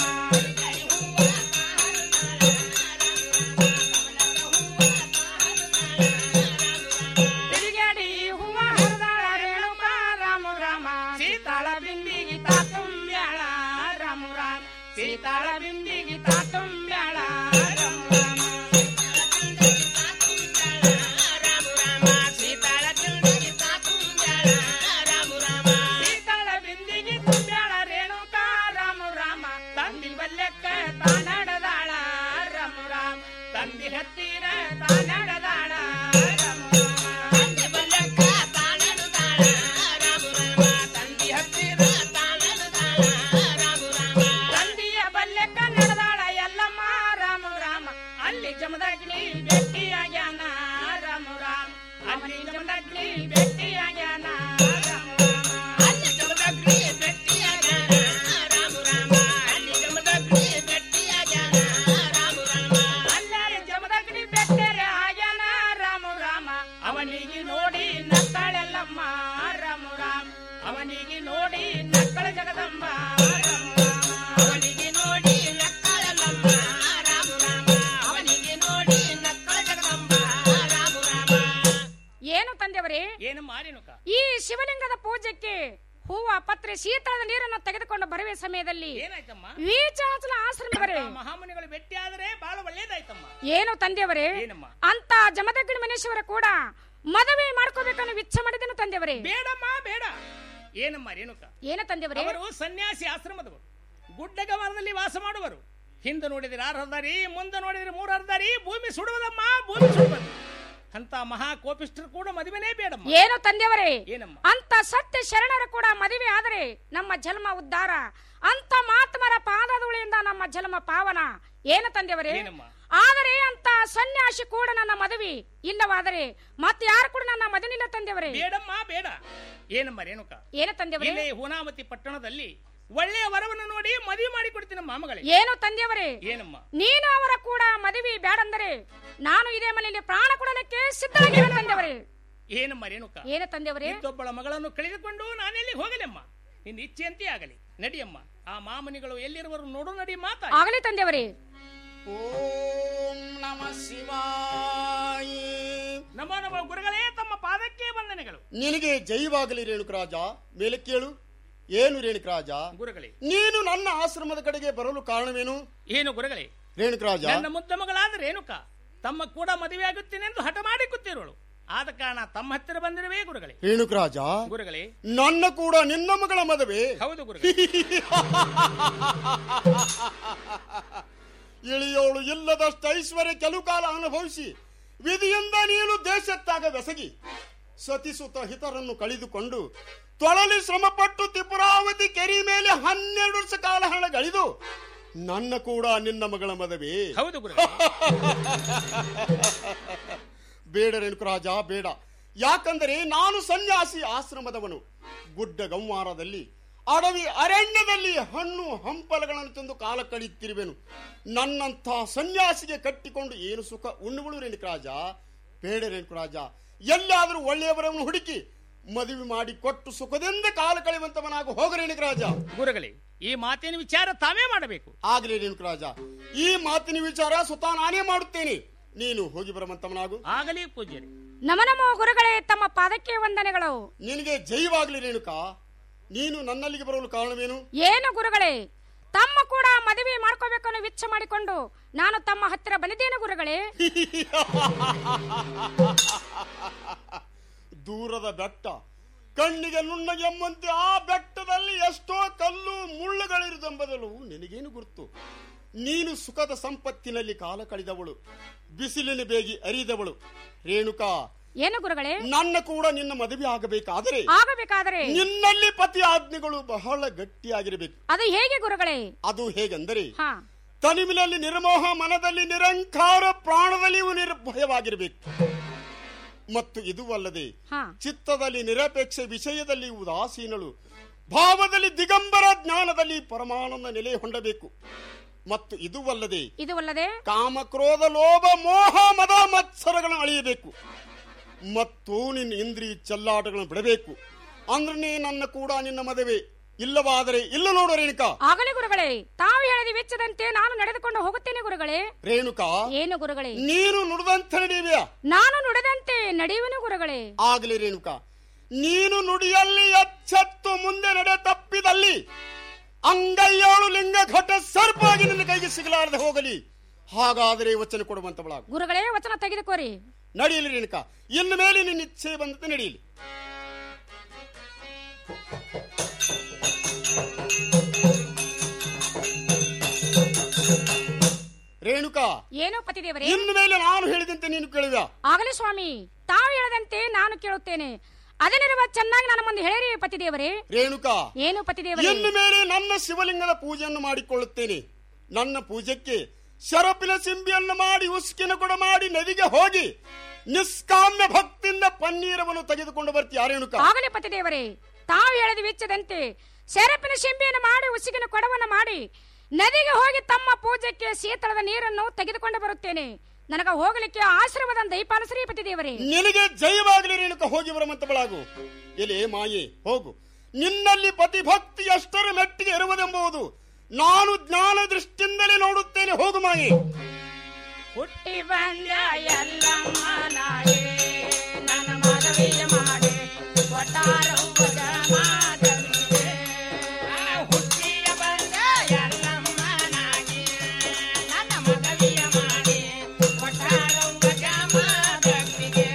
ತಿರುಗಾಡಿ ಹೂವ ಹರಿದಾಳ ರೇಣುಕ ರಾಮ ರಾಮ ಸೀತಾಳ ಬಿಂದಿಗಿ ತಾ ತುಂಬ್ಯಾಳ ರಾಮ ರಾಮ ಸೀತಾಳ ಬಿಂದಿಗಿ ತಾ ತುಂಬ್ಯಾಳ ರಾಮ ರಾಮ ಸೀತಾಳ ಬಿಂದಿಗಿ ತಾ ತುಂಬ್ಯಾಳ ರಾಮ ರಾಮ ಸೀತಾಳ ಬಿಂದಿಗಿ ತುಂಬ್ಯಾಳ ರೇಣುಕ ರಾಮ ರಾಮ ತಂದಿ ಬಲ್ಲೆಕ್ಕ ತಾನಡದಾಳ ರಾಮ ರಾಮ ತಂದಿ ಹತ್ತಿರ ತಾನಡದಾಳ ತಂದಿಯ ಬಲ್ಲೆಕ್ಕ ನಡೆದಾಳ ಎಲ್ಲಮ್ಮ ರಾಮ ರಾಮ ಅಲ್ಲಿ ಜಮದಗ್ನಿ ಭೇಟಿಯಾಗ್ಯಾನ ರಾಮ ರಾಮ ಅಲ್ಲಿ ಜಮದಗ್ನಿ ಭೇಟಿಯಾಗ್ಯಾನ ರಾಮ ರಾಮ ಅಲ್ಲಿ ಜಮದಗ್ನಿ ಭೇಟಿಯಾಗ್ಯಾನ ರಾಮ ರಾಮ ಅಲ್ಲಿ ಜಮದಗ್ನಿ ಭೇಟಿಯಾಗ್ಯಾನ ರಾಮ ರಾಮ ಅಲ್ಲಾರಿ ಜಮದಗ್ನಿ ಬೆಟ್ಟರೆ ಆಗ್ಯಾನ ರಾಮ ರಾಮ ಅವನಿಗೆ ನೋಡಿ ನಕ್ಕಳೆಲ್ಲಮ್ಮ ರಾಮ ರಾಮ ಅವನಿಗೆ ನೋಡಿ ನಕ್ಕಳ ಜಗದಂಬ ರಾಮ ರಾಮ ಅವನಿಗೆ ನೋಡಿ ನಕ್ಕಳೆಲ್ಲಮ್ಮ ರಾಮ ರಾಮ ಅವನಿಗೆ ನೋಡಿ ನಕ್ಕಳ ಜಗದಂಬ ರಾಮ ರಾಮ ಏನು ತಂದೆಯವರೇ ಏನು ಮಾರಿನುಕ ಈ ಶಿವಲಿಂಗದ ಪೂಜೆಗೆ ಹೂವ ಪತ್ರೆ ಶೀತಳದ ನೀರನ್ನು ತೆಗೆದುಕೊಂಡು ಬರುವ ಸಮಯದಲ್ಲಿ ಏನಾಯ್ತಮ್ಮ ವೀಚಾಚಲ ಆಶ್ರಮವರೇ ಅಂತ ಮಹಾಮುನಿಗಳು ಭೇಟಿ ಆದರೆ ಬಹಳ ಒಳ್ಳೇದಾಯ್ತಮ್ಮ ಏನು ತಂದೆಯವರೇ ಏನಮ್ಮ? ಅಂತ ಜಮದಗ್ನಿ ಮನುಷ್ಯವರು ಕೂಡ ಮದುವೆ ಮಾಡ್ಕೋಬೇಕನ್ನೋ ಇಚ್ಛೆ ಮಾಡಿದನು ತಂದೆಯವರೇ ಬೇಡಮ್ಮ ಬೇಡ ಏನಮ್ಮ ರೇಣುಕ ಏನು ತಂದೆಯವರೇ ಅವರು ಸನ್ಯಾಸಿ ಆಶ್ರಮದವರು ಗುಡ್ಡಗಮನದಲ್ಲಿ ವಾಸ ಮಾಡುವರು ಹಿಂದೆ ನೋಡಿದ್ರೆ ಆರು ಹರ್ದಾರಿ ಮುಂದೆ ನೋಡಿದ್ರೆ ಮೂರು ಹರ್ದಾರಿ ಭೂಮಿ ಸುಡುವುದಮ್ಮ ಭೂಮಿ ಸುಡುವುದು ಅಂತ ಮಹಾ ಕೋಪಿಷ್ಠರು ಕೂಡ ಮದುವೆನೇ ಬೇಡಮ್ಮ ಏನು ತಂದೆಯವರೇ ಏನಮ್ಮ ಅಂತ ಸತ್ಯ ಶರಣರು ಕೂಡ ಮದುವೆ ಆದರೆ ನಮ್ಮ ಜನ್ಮ ಉದ್ಧಾರ ಅಂತ ಮಾತ್ಮರ ಪಾದಧೂಳಿಯಿಂದ ನಮ್ಮ ಜನ್ಮ ಪಾವನ ಏನು ತಂದೆಯವರೇ ಏನಮ್ಮ? ಆದರೆ ಅಂತ ಸನ್ಯಾಸಿ ಕೂಡ ನನ್ನ ಮದುವೆ ಇಲ್ಲವಾದರೆ ಮತ್ತೆ ಯಾರು ಕೂಡ ನನ್ನ ಮದುವಿಲ್ಲ ತಂದೆಯವರೇ ಬೇಡಮ್ಮ ಬೇಡ ಏನಮ್ಮ ರೇಣುಕ ಏನು ತಂದೆಯವರೇ ಇಲ್ಲೇ ಹುನಾಮತಿ ಪಟ್ಟಣದಲ್ಲಿ ಒಳ್ಳೆಯ ವರವನ್ನು ನೋಡಿ ಮದುವೆ ಮಾಡಿ ಕೊಡ್ತೀನಿ ಮಾಮಗಳೇ ಏನು ತಂದೆಯವರೇ ಏನಮ್ಮ ನೀನು ಅವರ ಕೂಡ ಮದುವೆ ಬೇಡಂದರೆ ನಾನು ಇದೇ ಮನೆಯಲ್ಲಿ ಪ್ರಾಣ ಕೊಡಲಿಕ್ಕೆ ಸಿದ್ಧವಾಗಿದ್ದೇನೆ ತಂದೆಯವರೇ ಏನಮ್ಮ ರೇಣುಕ ಏನು ತಂದೆಯವರೇ ಇದ್ದೊಬ್ಬಳ ಮಗಳನ್ನು ಕಳೆದುಕೊಂಡು ನಾನೆಲ್ಲಿ ಹೋಗಲೆಮ್ಮ ನಿನ್ನ ಇಚ್ಛೆಯಂತೆ ಆಗಲಿ ನಡಿಯಮ್ಮ ಆ ಮಾಮನಿಗಳು ಎಲ್ಲಿರುವರು ನೋಡು ನಡಿ ಮಾತಾ ಆಗಲಿ ತಂದೆಯವರೇ ಓಂ ನಮ ಶಿವಾಯ ನಮೋ ನಮೋ ಗುರುಗಳೇ ತಮ್ಮ ಪಾದಕ್ಕೆ ವಂದನೆಗಳು ನಿನಗೆ ಜೈವಾಗಲಿ ರೇಣುಕರಾಜ ಮೇಲೆ ಕೇಳು ಏನು ರೇಣುಕರಾಜ ಗುರುಗಳೇ ನೀನು ನನ್ನ ಆಶ್ರಮದ ಕಡೆಗೆ ಬರಲು ಕಾರಣವೇನು ಏನು ಗುರುಗಳೇ ರೇಣುಕರಾಜ ನನ್ನ ಮುದ್ದಮಗಳಾದ ರೇಣುಕ ತಮ್ಮ ಕೂಡ ಮದುವೆ ಆಗುತ್ತೇನೆ ಎಂದು ಹಠ ಮಾಡಿ ಕೂತಿರೋಳು ಆದ ಕಾರಣ ತಮ್ಮ ಹತ್ತಿರ ಬಂದಿರುವೇ ಗುರುಗಳೇ ರೇಣುಕರಾಜ ಗುರುಗಳೇ ನನ್ನ ಕೂಡ ನಿನ್ನ ಮಗಳ ಮದುವೆ ಹೌದು ಗುರುಗಳೇ ಇಳಿಯೋಳು ಇಲ್ಲದಷ್ಟು ಐಶ್ವರ್ಯ ಕೆಲವು ಕಾಲ ಅನುಭವಿಸಿ ವಿಧಿಯಿಂದ ನೀನು ದೇಶತ್ತಾಗ ಬೆಸಗಿ ಸತಿಸುತ ಹಿತರನ್ನು ಕಳೆದುಕೊಂಡು ತೊಳಲಿ ಶ್ರಮಪಟ್ಟು ತ್ರಿಪುರಾವತಿ ಕೆರಿ ಮೇಲೆ ಹನ್ನೆರಡು ವರ್ಷ ಕಾಲ ಹಣ ಗಳಿದು ನನ್ನ ಕೂಡ ನಿನ್ನ ಮಗಳ ಮದುವೆ ಹೌದು ಗುರುಗಳೇ ಬೇಡ ರೇಣುಕರಾಜ ಬೇಡ ಯಾಕಂದರೆ ನಾನು ಸನ್ಯಾಸಿ ಆಶ್ರಮದವನು ಗುಡ್ಡ ಗಂವಾರದಲ್ಲಿ ಅಡವಿ ಅರಣ್ಯದಲ್ಲಿ ಹಣ್ಣು ಹಂಪಲಗಳನ್ನು ತಂದು ಕಾಲ ಕಳೆಯುತ್ತಿರುವೆನು ನನ್ನಂಥ ಸನ್ಯಾಸಿಗೆ ಕಟ್ಟಿಕೊಂಡು ಏನು ಸುಖ ಉಣ್ಣುಗಳು ರೇಣುಕರಾಜ ಬೇಡ ರೇಣುಕರಾಜ ಎಲ್ಲಾದರೂ ಒಳ್ಳೆಯವರನ್ನು ಹುಡುಕಿ ಮದುವೆ ಮಾಡಿ ಕೊಟ್ಟು ಸುಖದಿಂದ ಕಾಲ ಕಳೆಯುವಂತವನಾಗ ಹೋಗ ರೇಣುಕರಾಜ ಗುರುಗಳೇ ಈ ಮಾತಿನ ವಿಚಾರ ತಾವೇ ಮಾಡಬೇಕು ಆಗಲಿ ರೇಣುಕರಾಜ ಈ ಮಾತಿನ ವಿಚಾರ ಸ್ವತಃ ನಾನೇ ಮಾಡುತ್ತೇನೆ ನೀನು ಹೋಗಿ ಬರುವಂತವನಾಗು ಆಗಲಿ ಪೂಜ್ಯರೇ ನಮ ನಮೋ ಗುರುಗಳೇ ತಮ್ಮ ಪಾದಕ್ಕೆ ವಂದನೆಗಳು ನಿನಗೆ ಜೈವಾಗ್ಲಿ ರೇಣುಕಾ ನೀನು ನನ್ನಲ್ಲಿಗೆ ಬರಲು ಕಾರಣವೇನು ಏನು ಗುರುಗಳೇ ತಮ್ಮ ಕೂಡ ಮದುವೆ ಮಾಡ್ಕೋಬೇಕನ್ನೋ ಇಚ್ಛೆ ಮಾಡಿಕೊಂಡು ನಾನು ತಮ್ಮ ಹತ್ತಿರ ಬಂದಿದ್ದೇನೆ ಗುರುಗಳೇ ದೂರದ ಬೆಟ್ಟ ಕಣ್ಣಿಗೆ ನುಣ್ಣಗೆ ಎಂಬಂತೆ ಆ ಬೆಟ್ಟದಲ್ಲಿ ಎಷ್ಟೋ ಕಲ್ಲು ಮುಳ್ಳುಗಳಿರುವುದೆಂಬುದಲು ನಿನಗೇನು ಗುರುತು ನೀನು ಸುಖದ ಸಂಪತ್ತಿನಲ್ಲಿ ಕಾಲ ಕಳೆದವಳು ಬಿಸಿಲಿನ ಬೇಗಿ ಅರಿದವಳು ರೇಣುಕಾ ಏನು ಗುರುಗಳೇ ನನ್ನ ಕೂಡ ನಿನ್ನ ಮದುವೆ ಆಗಬೇಕಾದರೆ ಆಗಬೇಕಾದರೆ ನಿನ್ನಲ್ಲಿ ಪತಿ ಆಜ್ಞೆಗಳು ಬಹಳ ಗಟ್ಟಿಯಾಗಿರಬೇಕು ಅದು ಹೇಗೆ ಗುರುಗಳೇ ಅದು ಹೇಗೆಂದರೆ ಹಾ ತನಿವಿನಲ್ಲಿ ನಿರ್ಮೋಹ ಮನದಲ್ಲಿ ನಿರಂಕಾರ ಪ್ರಾಣದಲ್ಲಿ ಇವು ನಿರ್ಭಯವಾಗಿರಬೇಕು ಮತ್ತು ಇದು ಅಲ್ಲದೆ ಹಾ ಚಿತ್ತದಲ್ಲಿ ನಿರಪೇಕ್ಷೆ ವಿಷಯದಲ್ಲಿ ಉದಾಸೀನಳು ಭಾವದಲ್ಲಿ ದಿಗಂಬರ ಜ್ಞಾನದಲ್ಲಿ ಪರಮಾನಂದ ನೆಲೆ ಹೊಂದಬೇಕು ಮತ್ತು ಇದು ಅಲ್ಲದೆ ಇದು ಅಲ್ಲದೆ ಕಾಮ ಕ್ರೋಧ ಲೋಭ ಮೋಹ ಮದ ಮತ್ಸರಗಳನ್ನು ಅಳಿಯಬೇಕು ಮತ್ತು ನಿನ್ನ ಇಂದ್ರಿಯ ಚೆಲ್ಲಾಟಗಳನ್ನು ಬಿಡಬೇಕು ಅಂದ್ರೆ ನನ್ನ ಕೂಡ ನಿನ್ನ ಮದುವೆ ಇಲ್ಲವಾದರೆ ಇಲ್ಲ ನೋಡು ರೇಣುಕಾ ಆಗಲಿ ಗುರುಗಳೇ ತಾವು ಹೇಳಿದ ವೆಚ್ಚದಂತೆ ನಾನು ನಡೆದುಕೊಂಡು ಹೋಗುತ್ತೇನೆ ಗುರುಗಳೇ ರೇಣುಕಾ ಏನು ಗುರುಗಳೇ ನೀನು ನುಡಿದಂತೆ ನಡೆಯುವಿಯಾ ನಾನು ನುಡಿದಂತೆ ನಡೆಯುವನು ಗುರುಗಳೇ ಆಗಲಿ ರೇಣುಕಾ ನೀನು ನುಡಿಯಲ್ಲಿ ಎಚ್ಚೆತ್ತು ಮುಂದೆ ನಡೆ ತಪ್ಪಿದಲ್ಲಿ ಅಂಗೈಯೋಳು ಲಿಂಗ ಘಟ ಸರ್ಪಾಗಿ ನಿನ್ನ ಕೈಗೆ ಸಿಗಲಾರದೆ ಹೋಗಲಿ ಹಾಗಾದರೆ ವಚನ ಕೊಡುವಂತವಳಾಗು ಗುರುಗಳೇ ವಚನ ತೆಗೆದುಕೋರಿ ನಡೆಯಲಿ ರೇಣುಕಾ ಇನ್ನು ಮೇಲೆ ನಿನ್ನ ಇಚ್ಛೆ ಬಂದಂತೆ ನಡೆಯಲಿ ರೇಣುಕಾ ಏನು ಪತಿದೇವರೇ ಇನ್ನು ಮೇಲೆ ನಾನು ಹೇಳಿದಂತೆ ನೀನು ಕೇಳುವ ಆಗಲಿ ಸ್ವಾಮಿ ತಾವು ಹೇಳದಂತೆ ನಾನು ಕೇಳುತ್ತೇನೆ ಅದನ್ನಿರುವ ಚೆನ್ನಾಗಿ ನನ್ನ ಮುಂದೆ ಹೇಳಿರಿ ಪತಿದೇವರೇ ರೇಣುಕಾ ಏನು ಪತಿದೇವರೇ ಇನ್ನು ಮೇಲೆ ನನ್ನ ಶಿವಲಿಂಗದ ಪೂಜೆಯನ್ನು ಮಾಡಿಕೊಳ್ಳುತ್ತೇನೆ ನನ್ನ ಪೂಜೆಗೆ ಶರಪಿನ ಸಿಂಬಿಯನ್ನು ಮಾಡಿ ಉಸ್ಕಿನ ಕೊಡ ಮಾಡಿ ನದಿಗೆ ಹೋಗಿ ನಿಷ್ಕಾಮ್ಯ ಭಕ್ತಿಯಿಂದ ಪನ್ನೀರವನ್ನು ತೆಗೆದುಕೊಂಡು ಬರ್ತೀಯ ರೇಣುಕಾ ಆಗಲಿ ಪತಿದೇವರೇ ತಾವು ಹೇಳಿದ ವೆಚ್ಚದಂತೆ ಸೆರಪಿನ ಶೆಂಬಿಯನ್ನು ಮಾಡಿ ಉಸಿಗಿನ ಕೊಡವನ್ನು ಮಾಡಿ ನದಿಗೆ ಹೋಗಿ ತಮ್ಮ ಪೂಜೆಗೆ ಶೀತಳದ ನೀರನ್ನು ತೆಗೆದುಕೊಂಡು ಬರುತ್ತೇನೆ ನನಗ ಹೋಗಲಿಕ್ಕೆ ಆಶೀರ್ವಾದ ದಯಪಾಲಿಸ್ರಿ ಪತಿದೇವರೇ ನಿನಗೆ ಜಯವಾಗಲಿ ರೇಣುಕ ಹೋಗಿ ಬರುವಂತವಳಾಗು ಎಲೆ ಮಾಯೆ ಹೋಗು ನಿನ್ನಲ್ಲಿ ಪತಿಭಕ್ತಿ ಎಷ್ಟರ ಮೆಟ್ಟಿಗೆ ಇರುವುದೆಂಬುದು ನಾನು ಜ್ಞಾನ ದೃಷ್ಟಿಯಿಂದಲೇ ನೋಡುತ್ತೇನೆ ಹೋಗು ಮಾಯೆ ಹುಟ್ಟಿ ಬಂದ ಎಲ್ಲಮ್ಮನಾಯೇ ನನ್ನ ಮದುವೆಯ ಮಾಡಿ ಕೊಟ್ಟಾರವ್ವಗ ಮಾದವಿಗೆ. ಹುಟ್ಟಿಯ ಬಂದ ಎಲ್ಲಮ್ಮನಾಗಿ ನನ್ನ ಮದುವೆಯ ಮಾಡಿ ಕೊಟ್ಟಾರವ್ವಗ ಮಾದವಿಗೆ.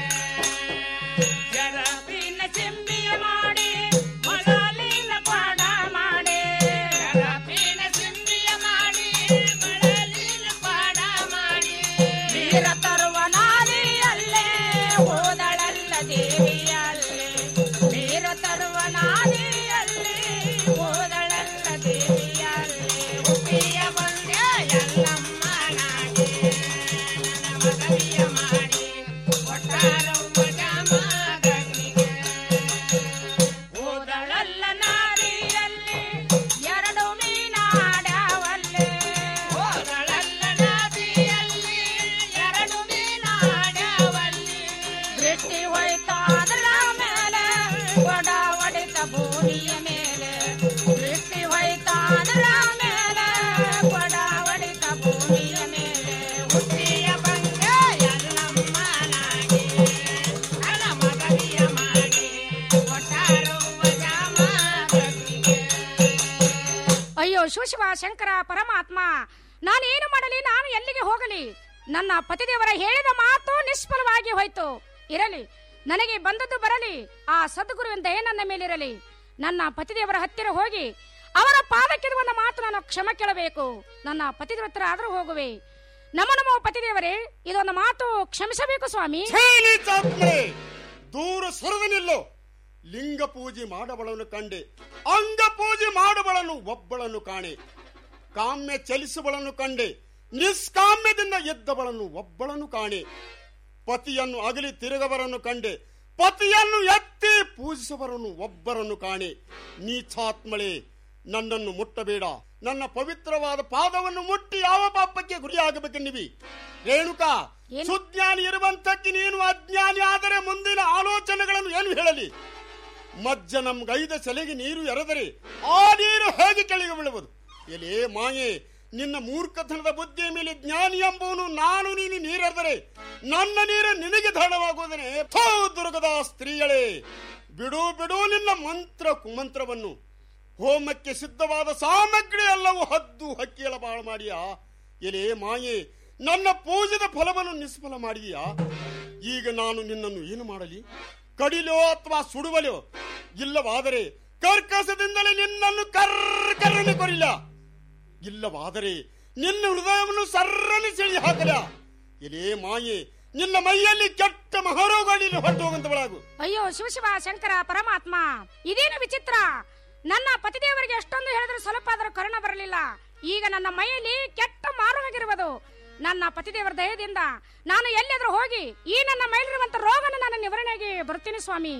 ಜರಪಿನ ಚೆಂಬಿಯ ಮಾಡಿ ಮೊದಲಿನ ಪಾಡ ಮಾಡಿ ಜರಪಿನ ಚೆಂಬಿಯ ಮಾಡಿ ಮೊದಲಿನ ಪಾಡ ಮಾಡಿ ವೀರ ತರುವ ನಾದಿಯಲ್ಲೇ ಹೋದಳಲ್ಲ ದೇವಿಯಲ್ಲೇ ವೀರ ತರುವ ನಾದಿಯಲ್ಲೇ ಹೋದಳಲ್ಲ ದೇವಿಯಲ್ಲೇ ಹುಟ್ಟಿಯ ಬಂದ ಎಲ್ಲಮ್ಮನಾಗಿ ನನ್ನ ಮಗವಿಯ ಮಾಡಿ ಕೊಟ್ಟಾರವ್ವಗ ಮಗನಿಗೆ ಹೋದಳಲ್ಲ ನಾದಿಯಲ್ಲಿ ಎರಡು ಮೀನಾಡವಲ್ಲೇ ಹೋದಳಲ್ಲ ನಾದಿಯಲ್ಲಿ ಎರಡು ಮೀನಾಡವಲ್ಲಿ ದೃಷ್ಟಿ ಹೋಯ್ತಾದ್ರ ಮೇಲೆ ಒಡ ಹೊಡಿತ ಭೂಮಿಯ ಮೇಲೆ ದೃಷ್ಟಿ ಹೋಯ್ತಾದ್ರ ಮೇಲೆ ಒಡ ಹೊಡಿತ ಭೂಮಿಯ ಮೇಲೆ ಹುಟ್ಟಿಯ ಬಂದ ಎಲ್ಲಮ್ಮನಾಗಿ ನನ್ನ ಮಗವಿಯ ಮಾಡಿ ಕೊಟ್ಟಾರವ್ವಗ ಮಗನಿಗೆ ಅಯ್ಯೋ ಶಿವಶಿವ ಶಂಕರ ಪರಮಾತ್ಮ ನಾನೇನು ಮಾಡಲಿ ನಾನು ಎಲ್ಲಿಗೆ ಹೋಗಲಿ ನನ್ನ ಪತಿದೇವರ ಹೇಳಿದ ಮಾತು ನಿಷ್ಫಲವಾಗಿ ಹೋಯ್ತು ಇರಲಿ ನನಗೆ ಬಂದದ್ದು ಬರಲಿ ಆ ಸದ್ಗುರುವಿನ ದಯೆ ನನ್ನ ಮೇಲಿರಲಿ ನನ್ನ ಪತಿದೇವರ ಹತ್ತಿರ ಹೋಗಿ ಅವರ ಪಾದಕ್ಕಿದ ಒಂದು ಮಾತು ನಾನು ಕ್ಷಮ ಕೇಳಬೇಕು ನನ್ನ ಪತಿದೇವರ ಹತ್ರ ಆದರೂ ಹೋಗುವೆ ನಮ್ಮ ನಮ್ಮ ಪತಿದೇವರೇ ಇದೊಂದು ಮಾತು ಕ್ಷಮಿಸಬೇಕು ಸ್ವಾಮಿ ಛೇಲಿಚಾತ್ಮೆ! ದೂರ ಸರಿದು ನಿಲ್ಲು ಲಿಂಗ ಪೂಜೆ ಮಾಡಬಳನ್ನು ಕಂಡೆ ಅಂಗ ಪೂಜೆ ಮಾಡಬಳನ್ನು ಒಬ್ಬಳನ್ನು ಕಾಣೆ ಕಾಮ್ಯ ಚಲಿಸುವಳನ್ನು ಕಂಡೆ ನಿಷ್ಕಾಮ್ಯದಿಂದ ಎದ್ದವಳನ್ನು ಒಬ್ಬಳನ್ನು ಕಾಣೆ ಪತಿಯನ್ನು ಅಗಲಿ ತಿರುಗವರನ್ನು ಕಂಡೆ ಪತಿಯನ್ನು ಎತ್ತಿ ಪೂಜಿಸುವರನ್ನು ಒಬ್ಬರನ್ನು ಕಾಣೆ ನೀಚಾತ್ಮಳೆ ನನ್ನನ್ನು ಮುಟ್ಟಬೇಡ ನನ್ನ ಪವಿತ್ರವಾದ ಪಾದವನ್ನು ಮುಟ್ಟಿ ಯಾವ ಪಾಪಕ್ಕೆ ಗುರಿಯಾಗಬೇಕೆನ್ನಿವಿ ರೇಣುಕಾ ಸುಜ್ಞಾನಿ ಇರುವಂತಕ್ಕೆ ನೀನು ಅಜ್ಞಾನಿ ಆದರೆ ಮುಂದಿನ ಆಲೋಚನೆಗಳನ್ನು ಏನು ಹೇಳಲಿ ಮಜ್ಜ ನಮ್ಗೈದ ಸೆಲೆಗೆ ನೀರು ಎರೆದರೆ ಆ ನೀರು ಹೇಗೆ ಕೆಳಗೆ ಬೀಳುವುದು ಎಲೇ ಮಾಯೆ ನಿನ್ನ ಮೂರ್ಖತನದ ಬುದ್ಧಿಯ ಮೇಲೆ ಜ್ಞಾನಿ ಎಂಬುವನು ನಾನು ನೀನು ನೀರೆರೆದರೆ ನನ್ನ ನೀರು ನಿನಗೆ ದಾಢವಾಗುವುದನೆ ಥೋ ದುರ್ಗದ ಸ್ತ್ರೀಯಳೇ ಬಿಡು ಬಿಡು ನಿನ್ನ ಮಂತ್ರ ಕುಮಂತ್ರವನ್ನು ಹೋಮಕ್ಕೆ ಸಿದ್ಧವಾದ ಸಾಮಗ್ರಿ ಎಲ್ಲವೂ ಹದ್ದು ಹಕ್ಕಿಯಲ ಬಾಳು ಮಾಡಿಯಾ ಎಲೇ ಮಾಯೆ ನನ್ನ ಪೂಜೆದ ಫಲವನ್ನು ನಿಷ್ಫಲ ಮಾಡಿದೀಯಾ ಈಗ ನಾನು ನಿನ್ನನ್ನು ಏನು ಮಾಡಲಿ ಕಡಿಲೋ ಅಥವಾ ಸುಡುವಲೋ ಇಲ್ಲವಾದರೆ ಕರ್ಕಸದಿಂದಲೇ ನಿನ್ನನ್ನು ಕರ್ಕರನೆ ಕೊರಿಲ್ಲ ಇಲ್ಲವಾದರೆ ನಿನ್ನ ಹೃದಯವನ್ನು ಸರ್ರನೆ ಸೆಳಿ ಹಾಕಲ ಎಲೇ ಮಾಯೆ ನಿನ್ನ ಮೈಯಲ್ಲಿ ಕೆಟ್ಟ ಮಹಾರೋಗದಲ್ಲಿ ಹೊರಟು ಹೋಗಂತವಳಾಗು ಅಯ್ಯೋ ಶಿವಶಿವ ಶಂಕರ ಪರಮಾತ್ಮ ಇದೇನು ವಿಚಿತ್ರ ನನ್ನ ಪತಿದೇವರಿಗೆ ಎಷ್ಟೊಂದು ಹೇಳಿದ್ರು ಸ್ವಲ್ಪ ಆದರೂ ಕರುಣ ಬರಲಿಲ್ಲ ಈಗ ನನ್ನ ಮೈಯಲ್ಲಿ ಕೆಟ್ಟ ಮಾರುವಾಗಿರುವುದು ನನ್ನ ಪತಿದೇವರ ದಯದಿಂದ ನಾನು ಎಲ್ಲಿಯಾದ್ರೂ ಹೋಗಿ ಈ ನನ್ನ ಮೈಲಿರುವಂತ ರೋಗನ ನಾನು ನಿವಾರಣೆಗೆ ಬರ್ತೀನಿ ಸ್ವಾಮಿ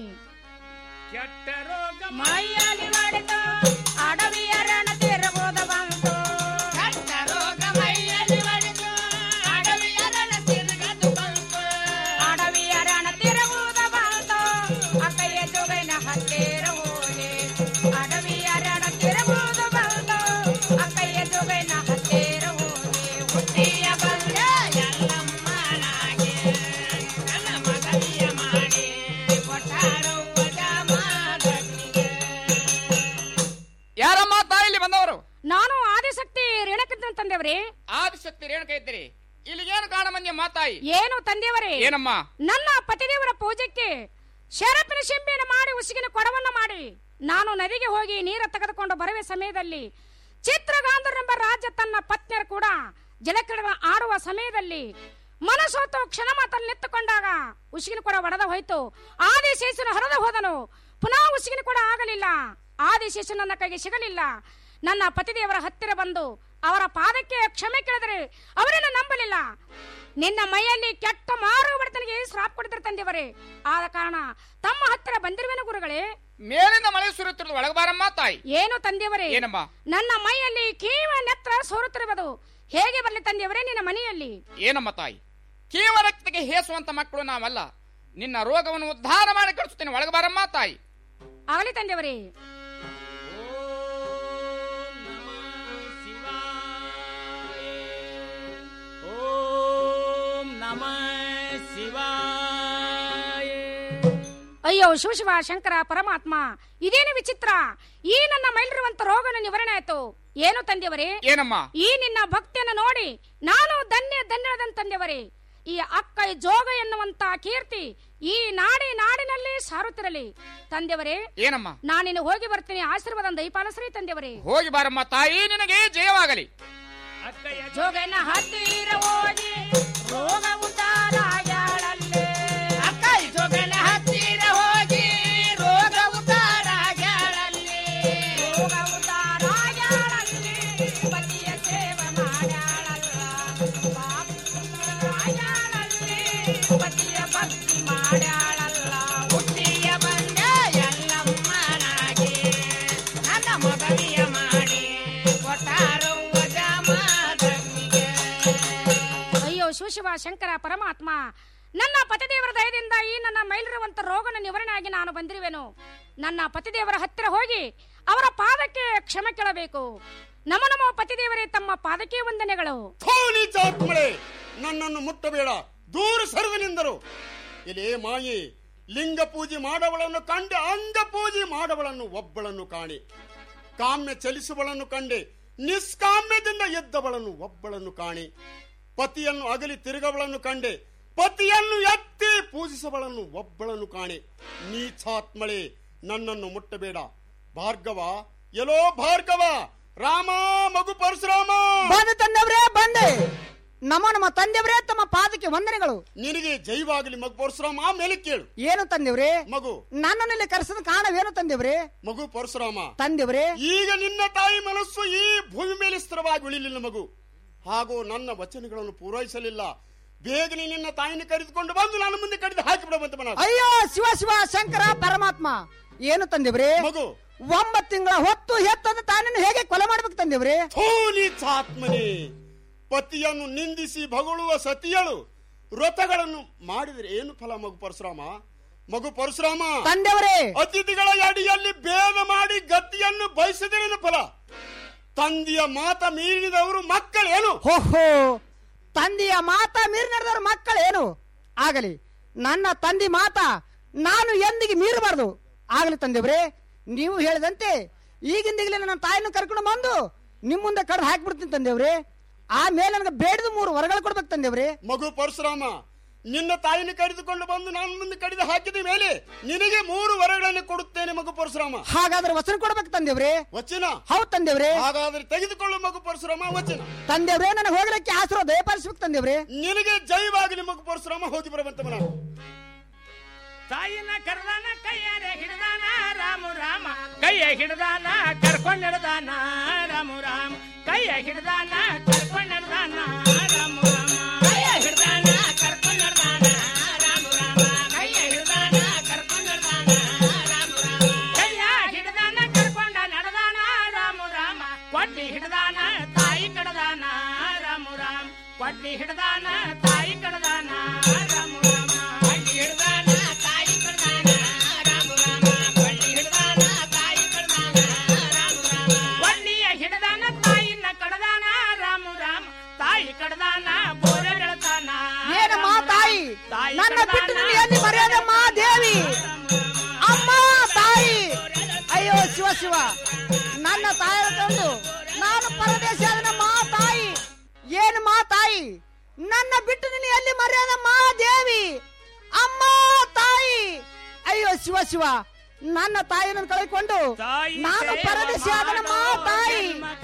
ಕೆಟ್ಟ ರೋಗ ಮೈಯಲ್ಲಿ ಮಾಡಿದ ಅಡವಿಯ ರಣ ತಿರುಗೋದ ಬಂತು ಕೆಟ್ಟ ರೋಗ ಮೈಯಲ್ಲಿ ಮಾಡಿದ ಅಡವಿಯ ರಣ ತಿರುಗದು ಬಂತು ಅಡವಿಯ ರಣ ತಿರುಗುವುದ ಬಂತು ಅಕ್ಕಯ್ಯ ಜೋಗೈನ ಹತ್ತಿರ ಹೋಗಿ ಅಡವಿಯ ರಣ ತಾಯಿ ಏನು ತಂದೆಯವರೇ ಏನಮ್ಮ ನನ್ನ ಪತಿದೇವರ ಪೂಜೆಗೆ ಶರಪಿನ ಶೆಂಬಿನ ಮಾಡಿ ಉಸಿಗಿನ ಕೊಡವನ್ನ ಮಾಡಿ ನಾನು ನದಿಗೆ ಹೋಗಿ ನೀರ ತೆಗೆದುಕೊಂಡು ಬರುವ ಸಮಯದಲ್ಲಿ ಚಿತ್ರಗಾಂಧರೆಂಬ ರಾಜ ತನ್ನ ಪತ್ನಿಯರು ಕೂಡ ಜಲಕ್ರೀಡೆಗಳ ಆಡುವ ಸಮಯದಲ್ಲಿ ಮನಸೋತು ಕ್ಷಣ ಮಾತಲ್ಲಿ ನಿಂತುಕೊಂಡಾಗ ಉಸಿಗಿನ ಕೊಡ ಒಡೆದ ಹೋಯ್ತು ಆದಿಶೇಷನ ಹರಿದು ಹೋದನು ಪುನಃ ಉಸಿಗಿನ ಕೊಡ ಆಗಲಿಲ್ಲ ಆದಿಶೇಷ ನನ್ನ ಕೈಗೆ ಸಿಗಲಿಲ್ಲ ನನ್ನ ಪತಿದೇವರ ಹತ್ತಿರ ಬಂದು ಅವರ ಪಾದಕ್ಕೆ ಕ್ಷಮೆ ಕೇಳಿದರೆ ಅವರನ್ನು ನಂಬಲಿಲ್ಲ ನಿನ್ನ ಮೈಯಲ್ಲಿ ಕೆಟ್ಟ ಮಾರು ಬಡತನಿಗೆ ಶ್ರಾಪ್ ಕೊಡಿದ್ರೆ ತಂದೆಯವರೇ ಆದ ಕಾರಣ ತಮ್ಮ ಹತ್ತಿರ ಬಂದಿರುವೆನು ಗುರುಗಳೇ ಮೇಲಿಂದ ಮಳೆ ಸುರಿಯುತ್ತಿರುವುದು ಒಳಗೆ ಬಾರಮ್ಮ ತಾಯಿ ಏನು ತಂದೆಯವರೇ ಏನಮ್ಮ ನನ್ನ ಮೈಯಲ್ಲಿ ಕೀವ ನೆತ್ರ ಸೋರುತ್ತಿರುವುದು ಹೇಗೆ ಬರಲಿ ತಂದೆಯವರೇ ನಿನ್ನ ಮನೆಯಲ್ಲಿ ಏನಮ್ಮ ತಾಯಿ ಕೇವಲ ರಕ್ತಕ್ಕೆ ಹೇಸುವಂತ ಮಕ್ಕಳು ನಾವಲ್ಲ ನಿನ್ನ ರೋಗವನ್ನು ಉದ್ಧಾರ ಮಾಡಿ ಕಳಿಸುತ್ತೇನೆ ಒಳಗೆ ಬಾರಮ್ಮ ತಾಯಿ ಆಗಲಿ ತಂದೆಯವರೇ ಓಂ ನಮಃ ಶಿವಾಯ ಅಯ್ಯೋ ಶಿವಶಿವ ಶಂಕರ ಪರಮಾತ್ಮ ಇದೇನು ವಿಚಿತ್ರ ಈ ನನ್ನ ಮೈಲಿರುವಂತ ರೋಗನ ನಿವಾರಣೆ ಆಯ್ತು ಏನು ತಂದೆಯವರೇ ಏನಮ್ಮ ಈ ನಿನ್ನ ಭಕ್ತಿಯನ್ನು ನೋಡಿ ನಾನು ಧನ್ಯ ಧನ್ಯದಂತ ತಂದೆಯವರೇ ಈ ಅಕ್ಕ ಜೋಗ ಎನ್ನುವಂತ ಕೀರ್ತಿ ಈ ನಾಡಿ ನಾಡಿನಲ್ಲಿ ಸಾರುತ್ತಿರಲಿ ತಂದೆಯವರೇ ಏನಮ್ಮ ನಾನಿನ್ನು ಹೋಗಿ ಬರ್ತೀನಿ ಆಶೀರ್ವಾದ ದಯಪಾಲಿಸ್ರಿ ತಂದೆಯವರೇ ಹೋಗಿ ಬಾರಮ್ಮ ತಾಯಿ ನಿನಗೆ ಜಯವಾಗಲಿ ಜೋಗನ ಹತ್ತಿರ ಹೋಗಿ ರೋಗ ಉದ್ದಾರಾಗ್ಯಾಳಲ್ಲೇ ಅಕ್ಕ ಜೋಗನ ಹತ್ತಿರ ಹೋಗಿ ರೋಗ ಉದ್ದಾರಾಗ್ಯಾಳಲ್ಲಿ ರೋಗ ಉದ್ದಾರಾಗ್ಯಾಳಲ್ಲೇ ಪತಿಯ ಸೇವೆ ಮಾಡ್ಯಾಳಲ್ಲ ಪಾಪರಾಗ್ಯಾಳಲ್ಲೇ ಪತಿಯ ಭಕ್ತಿ ಮಾಡ್ಯಾಳಲ್ಲ ಹುಟ್ಟಿಯ ಬಂದ ಎಲ್ಲಮ್ಮನಾಗಿ ನನ್ನ ಮಗನಿಯ ಮಾಡಿ ಕೊಟ್ಟಾರು ಜಮಾದನಿಗೆ ಅಯ್ಯೋ ಶಿವಶಿವ ಶಂಕರ ಪರಮಾತ್ಮ ನನ್ನ ಪತಿದೇವರ ದಯದಿಂದ ಈ ನನ್ನ ಮೈಲಿರುವಂತ ರೋಗನ ನಿವಾರಣೆ ಆಗಿ ನಾನು ಬಂದಿರುವೆನು ನನ್ನ ಪತಿದೇವರ ಹತ್ತಿರ ಹೋಗಿ ಅವರ ಪಾದಕ್ಕೆ ಕ್ಷಮೆ ಕೇಳಬೇಕು ನಮ ನಮ ಪತಿದೇವರೇ ತಮ್ಮ ಪಾದಕ್ಕೆ ವಂದನೆಗಳು ಥೋಲಿ ಚಾತ್ಮಳೆ ನನ್ನನ್ನು ಮುಟ್ಟಬೇಡ ದೂರ ಸರಿದನೆಂದರು ಇಲ್ಲೇ ಮಾಯಿ ಲಿಂಗ ಪೂಜೆ ಮಾಡವಳನ್ನು ಕಂಡೆ ಅಂಗ ಪೂಜೆ ಮಾಡವಳನ್ನು ಒಬ್ಬಳನ್ನು ಕಾಣಿ ಕಾಮ್ಯ ಚಲಿಸುವಳನ್ನು ಕಂಡೆ ನಿಷ್ಕಾಮ್ಯದಿಂದ ಎದ್ದವಳನ್ನು ಒಬ್ಬಳನ್ನು ಕಾಣಿ ಪತಿಯನ್ನು ಅಗಲಿ ತಿರುಗವಳನ್ನು ಕಂಡೆ ಪತಿಯನ್ನು ಎತ್ತಿ ಪೂಜಿಸವಳನ್ನು ಒಬ್ಬಳನ್ನು ಕಾಣಿ ನೀಚಾತ್ಮಳೆ ನನ್ನನ್ನು ಮುಟ್ಟಬೇಡ ಭಾರ್ಗವ ಎಲೋ ಭಾರ್ಗವ ರಾಮ ಮಗು ಪರಶುರಾಮ ಬಂದು ತಂದವ್ರೇ ಬಂದೆ ನಮ್ಮ ನಮ್ಮ ತಂದೆಯವರೇ ತಮ್ಮ ಪಾದಕ್ಕೆ ವಂದನೆಗಳು ನಿನಗೆ ಜೈವಾಗಲಿ ಮಗು ಪರಶುರಾಮ ಮೇಲೆ ಕೇಳು ಏನು ತಂದೆವ್ರೇ ಮಗು ನನ್ನಲ್ಲಿ ಕರೆಸದ ಕಾರಣವೇನು ತಂದೆವ್ರೇ ಮಗು ಪರಶುರಾಮ ತಂದೆವ್ರೇ ಈಗ ನಿನ್ನ ತಾಯಿ ಮನಸ್ಸು ಈ ಭೂಮಿ ಮೇಲೆ ಸ್ಥಿರವಾಗಿ ಉಳಿಲಿಲ್ಲ ಮಗು ಹಾಗೂ ನನ್ನ ವಚನಗಳನ್ನು ಪೂರೈಸಲಿಲ್ಲ ಬೇಗನೆ ನಿನ್ನ ತಾಯಿನ ಕರೆದುಕೊಂಡು ಬಂದು ನನ್ನ ಮುಂದೆ ಕಡಿದು ಹಾಕಿಬಿಡುವಂತ ಮನ ಅಯ್ಯೋ ಶಿವ ಶಿವ ಶಂಕರ ಪರಮಾತ್ಮ ಏನು ತಂದೆವ್ರೇ ಮಗು ಒಂಬತ್ತು ತಿಂಗಳ ಹೊತ್ತು ಹೆತ್ತದ ತಾನನ್ನು ಹೇಗೆ ಕೊಲೆ ಮಾಡ್ಬೇಕು ತಂದೆವ್ರೇ ಆತ್ಮನೇ ಪತಿಯನ್ನು ನಿಂದಿಸಿ ಭಗುಳುವ ಸತಿಯಳು ವ್ರತಗಳನ್ನು ಮಾಡಿದರೆ ಏನು ಫಲ ಮಗು ಪರಶುರಾಮ ಮಗು ಪರಶುರಾಮ ತಂದೆಯವರೇ ಅತಿಥಿಗಳ ಅಡಿಯಲ್ಲಿ ಭೇದ ಮಾಡಿ ಗತಿಯನ್ನು ಬಯಸಿದರೇನು ಫಲ ತಂದೆಯ ಮಾತ ಮೀರಿದವರು ಮಕ್ಕಳೇನು ಹೋಹೋ ತಂದೆಯ ಮಾತ ಮೀರಿ ನಡೆದವ್ರ ಮಕ್ಕಳೇನು ಆಗಲಿ ನನ್ನ ತಂದೆ ಮಾತ ನಾನು ಎಂದಿಗೆ ಮೀರಬಾರ್ದು ಆಗಲಿ ತಂದೆವ್ರೇ ನೀವು ಹೇಳಿದಂತೆ ಈಗಿಂದೀಗಲೇ ನನ್ನ ತಾಯಿನ ಕರ್ಕೊಂಡು ಬಂದು ನಿಮ್ ಮುಂದೆ ಕಡ್ದು ಹಾಕ್ಬಿಡ್ತೀನಿ ತಂದೆವ್ರೇ ಆಮೇಲೆ ನನಗೆ ಬೇಡದ ಮೂರು ವರಗಳು ಕೊಡ್ಬೇಕು ತಂದೆವ್ರೇ ಮಗು ಪರಶುರಾಮ ನಿನ್ನ ತಾಯಿನ ಕರೆದುಕೊಂಡು ಬಂದು ನಾನು ಮುಂದೆ ಕಡಿದು ಹಾಕಿದ ಮೇಲೆ ನಿನಗೆ ಮೂರು ವರಗಳನ್ನು ಕೊಡುತ್ತೇನೆ ಮಗು ಪರಶುರಾಮ ಹಾಗಾದ್ರೆ ವಚನ ಕೊಡ್ಬೇಕು ತಂದೆವ್ರೇ ವಚನ ಹೌದ್ ತಂದೆವ್ರೇ ಹಾಗಾದ್ರೆ ತೆಗೆದುಕೊಳ್ಳು ಮಗು ಪರಶುರಾಮ ವಚನ ತಂದೆವ್ರೇ ನನಗೆ ಹೋಗ್ಲಿಕ್ಕೆ ಆಶೀರ್ವಾದ ದಯಪಾಲಿಸ್ಬೇಕು ತಂದೆವ್ರೇ ನಿನಗೆ ಜೈವಾಗಲಿ ಮಗು ಪರಶುರಾಮ ಹೋಗಿ ಬರುವಂತ ಮನ ತಾಯಿನ ಕರೆದಾನ ಕೈಯಾರೆ ಹಿಡ್ದಾನ ರಾಮ ರಾಮ ಕೈಯ ಹಿಡ್ದಾನ ಕರ್ಕೊಂಡ್ ಹಿಡ್ದಾನ ರಾಮ ರಾಮ ಕೈಯ ಹಿಡ್ದಾನ ಕರ್ಕೊಂಡ್ ಹಿಡ್ದಾನ ರಾಮ ರಾಮ ಕೈಯ ಹಿಡ್ದಾನ ಕರ್ಕೊಂಡ್ ಹಿಡ್ದಾನ ರಾಮ ರಾಮ ಕೈಯ ಹಿಡ್ದಾನ ಕರ್ಕೊಂಡ್ ಹಿಡ್ದಾನ ರಾಮ ರಾಮ ಕೈಯ ಹಿಡ್ದಾನ ಕರ್ಕೊಂಡ ನಡೆದಾನ ರಾಮ ರಾಮ ಕೊಟ್ಟಿ ಹಿಡ್ದಾನ ತಾಯಿ ಕಡದಾನ ರಾಮ ರಾಮ ಕೊಟ್ಟಿ ಹಿಡ್ದಾನ ತಾಯಿ ಕಡದಾನ ರಾಮ ರಾಮ ಕೊಟ್ಟಿ ಹಿಡ್ದಾನ ತಾಯಿ ಕಡದಾನ ರಾಮ ರಾಮ ಕೊಟ್ಟಿ ಹಿಡ್ದಾನ ತಾಯಿ ಕಡದಾನ ರಾಮ ರಾಮ ಒಡ್ಡಿಯ ಹಿಡ್ದಾನ ತಾಯಿನ ಕಡದಾನ ರಾಮ ರಾಮ ತಾಯಿ ಕಡದಾನ ಬೋರ ಬೆಳತಾನ ಏನಮ್ಮ ತಾಯಿ ನನ್ನ ಬಿಟ್ಟು ನಿನ್ನ ಎಲ್ಲಿ ಮರ್ಯಾದಮ್ಮ ದೇವಿ ಅಮ್ಮ ತಾಯಿ ಅಯ್ಯೋ ಶಿವ ಶಿವ ನನ್ನ ತಾಯಿ ತಂದು ನಾನು ಪರದೇಶ ನಮ್ಮ ತಾಯಿ ಏನು ಮಾ ತಾಯಿ ನನ್ನ ಬಿಟ್ಟು ನೀನು ಎಲ್ಲಿ ಮರ್ಯಾದಮ್ಮ ದೇವಿ ಅಮ್ಮ ತಾಯಿ ಅಯ್ಯೋ ಶಿವ ಶಿವ ನನ್ನ ತಾಯಿಯನ್ನು ಕಳೆದುಕೊಂಡು ನಾನು ಪರದೇಶಿ ಆದನಮ್ಮ ತಾಯಿ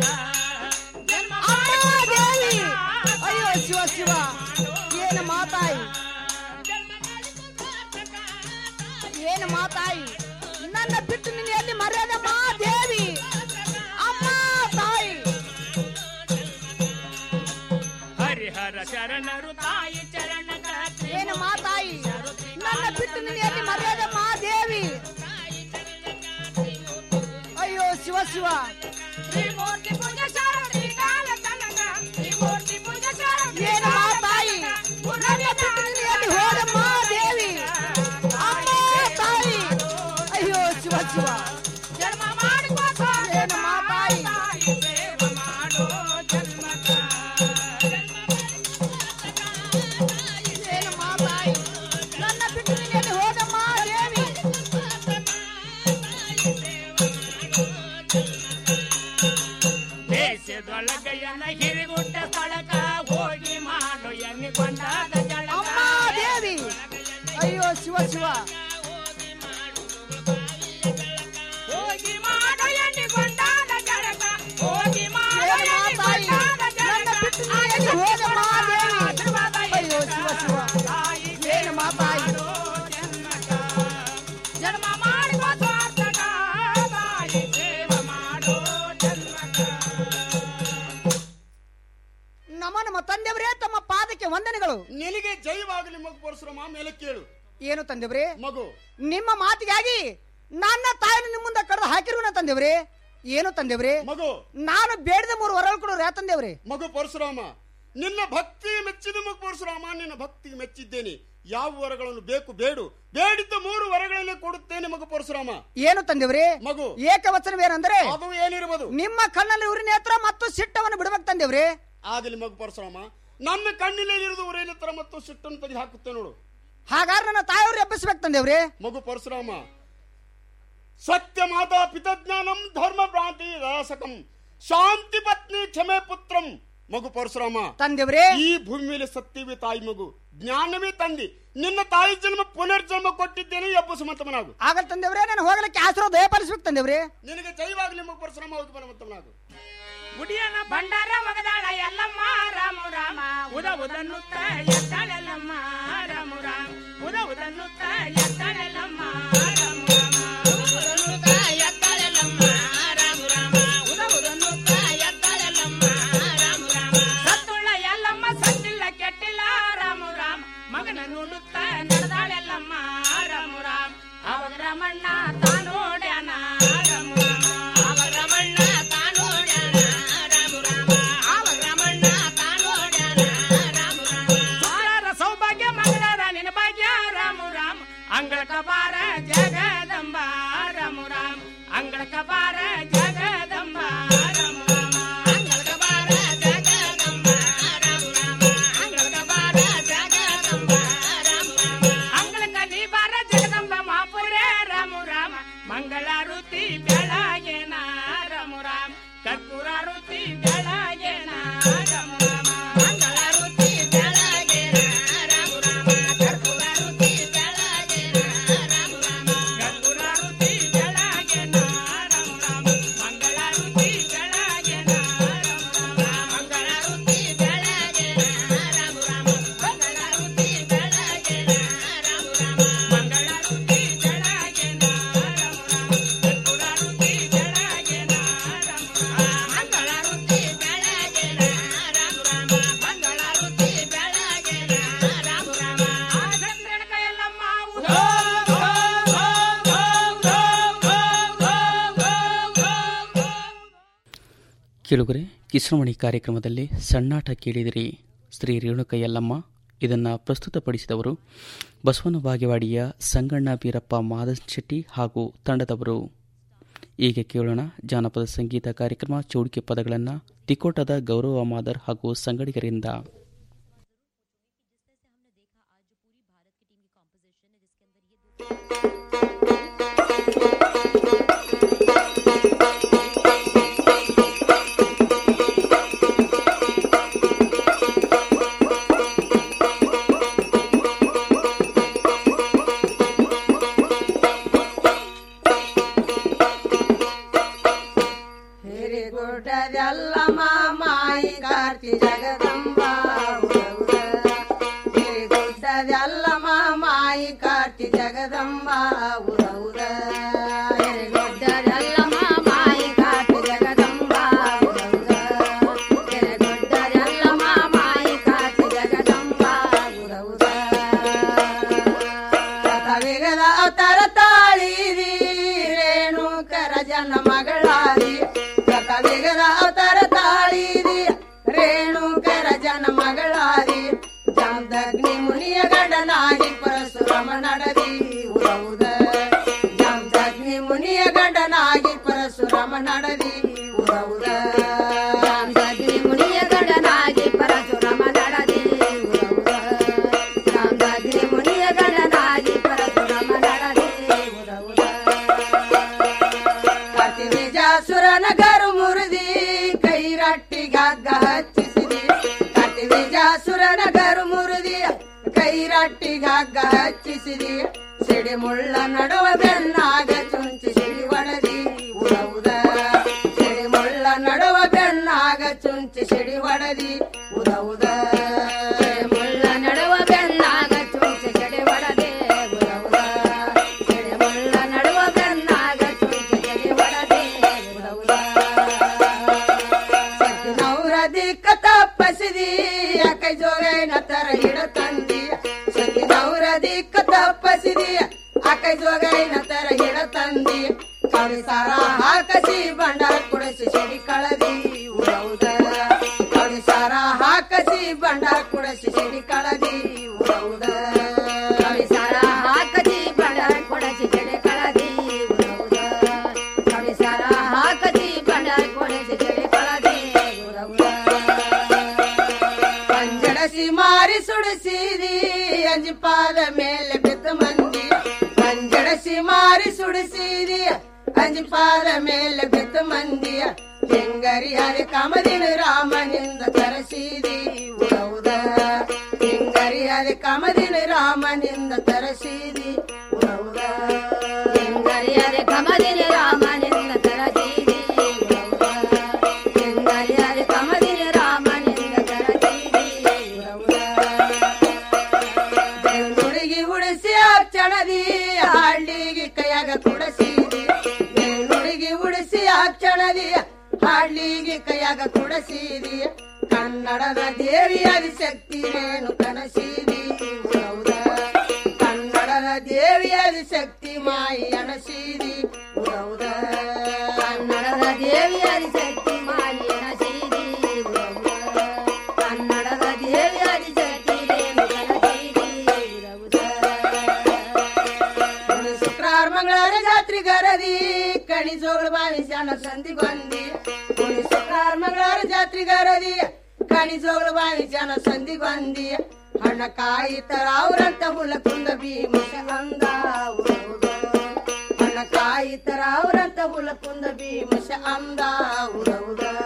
ಅಮ್ಮ ದೇವಿ ಅಯ್ಯೋ ಶಿವ ಶಿವ ಏನು ಮಾತಾಯಿ ಏನು ಮಾತಾಯಿ ನನ್ನ ಬಿಟ್ಟು ನೀನು ಎಲ್ಲಿ ಮರ್ಯಾದಮ್ಮ ದೇವಿ ಅಮ್ಮ ತಾಯಿ ಹರಿಹರ ಶರಣರು ತಾಯಿ ಚರಣ ಏನು ಮಾತಾಯಿ ನನ್ನ ಬಿಟ್ಟು ನೀನು ಎಲ್ಲಿ ಮರ್ಯಾದಮ್ಮ ದೇವಿ ಅಯ್ಯೋ ಶಿವ ಶಿವ ಏನು ಮಾತಾಯಿ ನನ್ನ ಬಿಟ್ಟು ನೀನು ಎಲ್ಲಿ ಹೋದಮ್ಮ ದೇವಿ ಅಮ್ಮ ತಾಯಿ ಅಯ್ಯೋ ಶಿವ ಶಿವ ಏನು ಮಾತಾಯಿ ಏನು ಮಾತಾಯಿ ನನ್ನ ಬಿಟ್ಟು ನೀನು ಎಲ್ಲಿ ಹೋದಮ್ಮ ದೇವಿ ದೇಶದೊಳಗಯ್ಯನ ಹಿರಿಗುಟ್ಟ ಸ್ಥಳಕ ಹೋಗಿ ಮಾಡು ಎನ್ನಿಕೊಂಡಾದ ಜಳ ಅಮ್ಮ ದೇವಿ ಅಯ್ಯೋ ಶಿವ ಶಿವ ಹೋಗಿ ಮಾಡು ಎನ್ನಿಕೊಂಡಾದ ಜಳಕ ಹೋಗಿ ಮಾಡು ಏನು ಮಾತಾಯಿ ನನ್ನ ಬಿಟ್ಟು ನೀನು ಎಲ್ಲಿ ಹೋದಮ್ಮ ದೇವಿ ಅಯ್ಯೋ ಶಿವ ಶಿವ ಏನು ಮಾತಾಯಿ ಜನ್ಮ ಮಾಡುವ ಸಾರ್ಥಕ ತಾಯಿ ಸೇವೆ ಮಾಡೋ ನಮ್ಮ ನಮ್ಮ ತಂದೆಯವರೇ ತಮ್ಮ ಪಾದಕ್ಕೆ ವಂದನೆಗಳು ನಿನಗೆ ಜೈವಾಗಲಿ ಮಗು ಪರಶುರಾಮ ಮೇಲೆ ಕೇಳು ಏನು ತಂದೆವ್ರೆ ಮಗು ನಿಮ್ಮ ಮಾತಿಗಾಗಿ ನನ್ನ ತಾಯಿನ ನಿಮ್ಮ ಮುಂದೆ ಕಡ್ದು ಹಾಕಿರುವನ ತಂದೆವ್ರೆ ಏನು ತಂದೆವ್ರೆ ಮಗು ನಾನು ಬೇಡದ ಮೂರು ವರಗಳು ಕೊಡೋರು ಯಾ ತಂದೆವ್ರೆ ಮಗು ಪರಶುರಾಮ ನಿನ್ನ ಭಕ್ತಿಗೆ ಮೆಚ್ಚಿದ ಮಗು ಪರಶುರಾಮ ನಿನ್ನ ಭಕ್ತಿಗೆ ಮೆಚ್ಚಿದ್ದೇನೆ ಯಾವ ವರಗಳನ್ನು ಬೇಕು ಬೇಡು ಬೇಡಿದ್ದ ಮೂರು ವರಗಳಲ್ಲಿ ಕೊಡುತ್ತೇನೆ ಮಗು ಪರಶುರಾಮ ಏನು ತಂದೆವ್ರೆ ಮಗು ಏಕವಚನವೇನೆಂದರೆ ಅದು ಏನಿರಬಹುದು ನಿಮ್ಮ ಕಣ್ಣಲ್ಲಿ ಉರಿ ನೇತ್ರ ಮತ್ತು ಸಿಟ್ಟವನ್ನು ಬಿಡಬೇಕು ತಂದೆವ್ರೆ ಆಗಲಿ ಮಗು ಪರಶುರಾಮ ನನ್ನ ಕಣ್ಣಿನಲ್ಲಿರುವುದು ಉರೇಲಿತ್ತರ ಮತ್ತು ಸಿಟ್ಟನ್ನು ತೆಗೆದು ಹಾಕುತ್ತೆ ನೋಡು ಹಾಗಾದ್ರೆ ನನ್ನ ತಾಯಿಯವ್ರು ಎಬ್ಬಿಸ್ಬೇಕು ತಂದೆವ್ರೆ ಮಗು ಪರಶುರಾಮ ಸತ್ಯ ಮಾತಾ ಪಿತಜ್ಞಾನಂ ಧರ್ಮ ಭ್ರಾಂತಿ ರಾಸಕಂ ಶಾಂತಿ ಪತ್ನಿ ಕ್ಷಮೆ ಪುತ್ರಂ ಮಗು ಪರಶುರಾಮ ತಂದೆವ್ರೆ ಈ ಭೂಮಿ ಮೇಲೆ ಸತ್ಯವೇ ತಾಯಿ ಮಗು ಜ್ಞಾನವೇ ತಂದಿ ನಿನ್ನ ತಾಯಿ ಜನ್ಮ ಪುನರ್ಜನ್ಮ ಕೊಟ್ಟಿದ್ದೇನೆ ಎಬ್ಬಸು ಮತಮನಾಗು ಆಗಲ್ ತಂದೆವ್ರೆ ನಾನು ಹೋಗಲಿಕ್ಕೆ ಆಶೀರ್ವಾದ ದಯಪಾಲಿಸ್ಬೇಕು ತಂದೆವ್ರೆ ನಿನಗೆ ಜೈವಾಗಲಿ ಮಗು ಪರಶುರಾಮ ಹೋಗಿ ಬರುವಂತವನಾಗು ಗುಡಿಯನ ಭಂಡಾರ ಮಗದಾಳ ಎಲ್ಲಮ್ಮ ರಾಮ ರಾಮ ಉದ ಉದನ್ನುತ್ತ ಎತ್ತಾಳೆಲ್ಲಮ್ಮ ರಾಮ ರಾಮ ಉದ ಉದನ್ನುತ್ತ ಎತ್ತಾಳೆಲ್ಲಮ್ಮ ರಾಮ ರಾಮ ಉದನ್ನುತ್ತ ಎತ್ತಾಳೆಲ್ಲಮ್ಮ ರಾಮ ರಾಮ ಉದ ಉದನ್ನುತ್ತ ಎತ್ತಾಳೆಲ್ಲಮ್ಮ ರಾಮ ರಾಮ ಸತ್ತುಳ್ಳ ಎಲ್ಲಮ್ಮ ಸತ್ತಿಲ್ಲ ಕೆಟ್ಟಿಲ್ಲ ರಾಮ ರಾಮ ಮಗನ ನೋಡುತ್ತ ನಡೆದಾಳೆಲ್ಲಮ್ಮ ರಾಮ ರಾಮ ಅವಾಗ ರಮಣ್ಣ ತಾನೋಡ್ಯಾನ ರಾಮ ರಾಮ ಅವಾಗ ರಮಣ್ಣ ತಾನೋಡ್ಯಾನ ರಾಮ ರಾಮ ಅವಾಗ ರಮಣ್ಣ ತಾನೋಡ್ಯಾನ ರಾಮ ರಾಮ ಸಾರರ ಸೌಭಾಗ್ಯ ಮಂಗಳರ ನಿನ ಭಾಗ್ಯ ರಾಮ ರಾಮ ಅಂಗಳ ಕಪಾರ ಜಗದಂಬ ರಾಮ ರಾಮ ಅಂಗಳ ಕಪಾರ ಜಗದಂಬ ರಾಮ ರಾಮ ಅಂಗಳ ಕಪಾರ ಜಗದಂಬ ರಾಮ ರಾಮ ಅಂಗಳ ಕಪಾರ ಜಗದಂಬ ರಾಮ ರಾಮ ಅಂಗಳಕ ನೀ ಬಾರ ಜಗದಂಬ ಮಾಪುರೇ ರಾಮ ರಾಮ ಮಂಗಳಾರುತಿ ಬೆಳಗೇನ ರಾಮ ರಾಮ ಕರ್ಪೂರಾರುತಿ ಬೆಳಗೇನ ರಾಮ ರಾಮ ಮಂಗಳಾರುತಿ ಬೆಳಗೇನ ರಾಮ ರಾಮ ಕರ್ಪೂರಾರುತಿ ಬೆಳಗೇನ ರಾಮ ರಾಮ ಕರ್ಪೂರಾರುತಿ ಬೆಳಗೇನ ರಾಮ ರಾಮ ಮಂಗಳಾರುತಿ ಬೆಳಗೇನ ರಾಮ ರಾಮ ಮಂಗಳಾರುತಿ ಬೆಳಗೇನ ರಾಮ ರಾಮ ಮಂಗಳಾರುತಿ ಬೆಳಗೇನ ರಾಮ ರಾಮ ಮಂಗಳಾರುತಿ ಬೆಳಗೇನ ರಾಮ ರಾಮ ಕರ್ಪೂರಾರುತಿ ಬೆಳಗೇನ ರಾಮ ರಾಮ ಮಂಗಳಾರುತಿ ಬೆಳಗೇನ ರಾಮ ರಾಮ ಮಂಗಳಾರುತಿ ಬೆಳಗೇನ ರಾಮ ರಾಮ ಆ ಚಂದ್ರನ ಕೈಯಲ್ಲಮ್ಮ ಉದೋ ಕೇಳುಗರೆ ಕಿಸರಮಣಿ ಕಾರ್ಯಕ್ರಮದಲ್ಲಿ ಸಣ್ಣಾಟ ಕೇಳಿದಿರಿ ಶ್ರೀ ರೇಣುಕ ಯಲ್ಲಮ್ಮ ಇದನ್ನು ಪ್ರಸ್ತುತಪಡಿಸಿದವರು ಬಸವನ ಬಾಗೇವಾಡಿಯ ಸಂಗಣ್ಣ ಬೀರಪ್ಪ ಮಾದನ್ ಶೆಟ್ಟಿ ಹಾಗೂ ತಂಡದವರು ಈಗ ಕೇಳೋಣ ಜಾನಪದ ಸಂಗೀತ ಕಾರ್ಯಕ್ರಮ ಚೌಡಿಕೆ ಪದಗಳನ್ನು ತಿಕೋಟದ ಗೌರವ ಮಾದರ್ ಹಾಗೂ ಸಂಗಡಿಗರಿಂದ Thank you. ಎಲ್ಲಮ್ಮ ಮಾಯಿ ಕಾರ್ತಿ ಜಗದಂಬ ಉರೌರ ಎರೆಗೊಡ್ಡದೆಲ್ಲಮ್ಮ ಮಾಯಿ ಕಾರ್ತಿ ಜಗದಂಬ ಉರೌರ ಎರೆಗೊಡ್ಡದೆಲ್ಲಮ್ಮ ಮಾಯಿ ಕಾರ್ತಿ ಜಗದಂಬ ಉರೌರ ಎರೆಗೊಡ್ಡದೆಲ್ಲಮ್ಮ ಮಾಯಿ ಕಾರ್ತಿ ಜಗದಂಬ ಉರೌರ ಕಥವಿಗದ ಅವತಾರ ತಾಳಿರಿ ರೇಣುಕರ ಜನ ಮಗಳಾರಿ ಕಥವಿಗದ ಅವತಾರ ತಾಳಿರಿ ರೇಣುಕರ ಜನ ಮಗಳಾರಿ ಜಾಮದಗ್ನಿ ಮುನಿಯ ಗಂಡನಾಗಿ ಪರಶುರಾಮ ನಡದಿ ಉರವುದ ಜಾಮದಗ್ನಿ ಮುನಿಯ ಗಂಡನಾಗಿ ಪರಶುರಾಮ ನಡದಿ ಉರವುದ ಜಾಮದಗ್ನಿ ಮುನಿಯ ಗಂಡನಾಗಿ ಪರಶುರಾಮ ನಡದಿ ಉರವುದ ಜಾಮದಗ್ನಿ ಮುನಿಯ ಗಂಡನಾಗಿ ಪರಶುರಾಮ ನಡದಿ ಉರವುದ ಕತಿವಿಜಾಸುರನ ಗರು ಮುರಿದಿ ಕೈ ರಟ್ಟಿಗಗ್ಗ ಹಚ್ಚಿಸಿದಿ ಕತಿವಿಜಾಸುರನ ಗರು ಮುರಿದಿ ಕೈ ರಟ್ಟಿಗಗ್ಗ ಹಚ್ಚಿಸಿದಿ ಸಿಡಿ ಮುಳ್ಳ ನಡುವ ಬೆನ್ನಾಗ ಚುಂಚಿ ಸಿಡಿ ಒಡದಿ ಉರವುದ ಸಿಡಿ ಮುಳ್ಳ ನಡುವ ಬೆನ್ನಾಗ ಚುಂಚಿ ಸಿಡಿ ಒಡದಿ ಉರವುದ ಸಿಡಿ ಮುಳ್ಳ ನಡುವ ಬೆನ್ನಾಗ ಚುಂಚಿ ಸಿಡಿ ಒಡದೆ ಉರವುದ ಸಿಡಿ ಮುಳ್ಳ ನಡುವ ಬೆನ್ನಾಗ ಚುಂಚಿ ಸಿಡಿ ಒಡದೆ ಉರವುದ ಸತಿನೌರ ದಿಕ್ಕ ತಪ್ಪಸಿದಿ ಯಾಕೆ ಜೋಗೈನ ತರ ಹಿಡ ತಂದಿ ಸತಿನೌರ ದಿಕ್ಕ ತಪ್ಪಸಿದಿ ಆಕೈ ಜೋಗೈನ ತರ ಹಿಡ ತಂದಿ ಕವಿ ಸಾರ ಹಾಕಸಿ ಬಂಡ ಕುಡಿಸಿ ಸಿಡಿ ಕಳದಿ ಉರೌದ ಕವಿ ಸಾರ ಹಾಕಸಿ ಬಂಡ ಕುಡಿಸಿ ಸಿಡಿ ಕಳದಿ ಉರೌದ ಕವಿ ಸಾರ ಹಾಕಸಿ ಬಂಡ ಕುಡಿಸಿ ಸಿಡಿ ಕಳದಿ ಉರೌದ ಕವಿ ಸಾರ ಹಾಕಸಿ ಬಂಡ ಕುಡಿಸಿ ಸಿಡಿ ಕಳದಿ ಉರೌದ ಪಂಜಡಸಿ ಮಾರಿ ಸುಡಿಸಿದಿ ಅಂಜಿಪಾದ ಮೇಲೆ ಬಿದ್ದ ಮಂದಿ ಪಂಜಡಸಿ ಮಾರಿ ಸುಡಿಸಿದಿ ಅಂಜಿಪಾದ ಮೇಲೆ ಬಿದ್ದ ಮಂದಿಯ ಹೆಂಗರಿ ಹರಿ ಕಮದಿನ ರಾಮನಿಂದ ತರಸಿದಿ ಉರೌದ ಹೆಂಗರಿ ಹರಿ ಕಮದಿನ ರಾಮನಿಂದ ತರಸಿದಿ ಉರೌದ ಹೆಂಗರಿ ಹರಿ ಕಮದಿನ ರಾಮನಿಂದ ತರಸಿದಿ ಉರೌದ ಹೆಂಗರಿ ಹರಿ ಕಮದಿನ ರಾಮನಿಂದ ತರಸಿದಿ ಬೆಳ್ಳುಡಿಗೆ ಉಡಿಸಿ ಅಕ್ಷಣದಿ ಹಳ್ಳಿಗೆ ಕೈಯಾಗ ಕುಡಸಿದಿ ಬೆಳ್ಳುಡಿಗೆ ಉಡಿಸಿ ಅಕ್ಷಣದಿ ಹಳ್ಳಿಗೆ ಕೈಯಾಗ ಕುಡಸಿದಿ ಕನ್ನಡದ ದೇವಿ ಆದಿಶಕ್ತಿ ರೇಣು ಕನಸಿದಿ ಉರೌದ ಕನ್ನಡದ ದೇವಿ ಆದಿಶಕ್ತಿ ಮಾಯಿ ಅನಸಿದಿ ಉರೌದ ಕನ್ನಡದ ದೇವಿ ಆದಿಶಕ್ತಿ ಮಾಯಿ ಅನಸಿದಿ ಉರೌದ ಕನ್ನಡದ ದೇವಿ ಆದಿಶಕ್ತಿ ರೇಣು ಕನಸಿದಿ ಉರೌದ ಶುಕ್ರವಾರ ಮಂಗಳವಾರ ಜಾತ್ರೆ ಗರದಿ ಕಣಿ ಜೋಗಳ ಬಾವಿ ಶಾಣ ಸಂಧಿ ಬಂದಿ ಕುಣಿ ಶುಕ್ರವಾರ ಮಂಗಳವಾರ ಜಾತ್ರೆ ಗರದಿ ಕಣಿ ಜೋಗಳ ಬಾವಿ ಶಾಣ ಸಂಧಿ ಬಂದಿ ಹಣ ಕಾಯಿ ತರ ಅವ್ರಂತ ಹುಲ ಕುಂದ ಭೀಮಸ ಅಂದ ಉರೌದ ಹಣ ಕಾಯಿ ತರ ಅವ್ರಂತ ಹುಲ ಕುಂದ ಭೀಮಸ ಅಂದ ಉರೌದ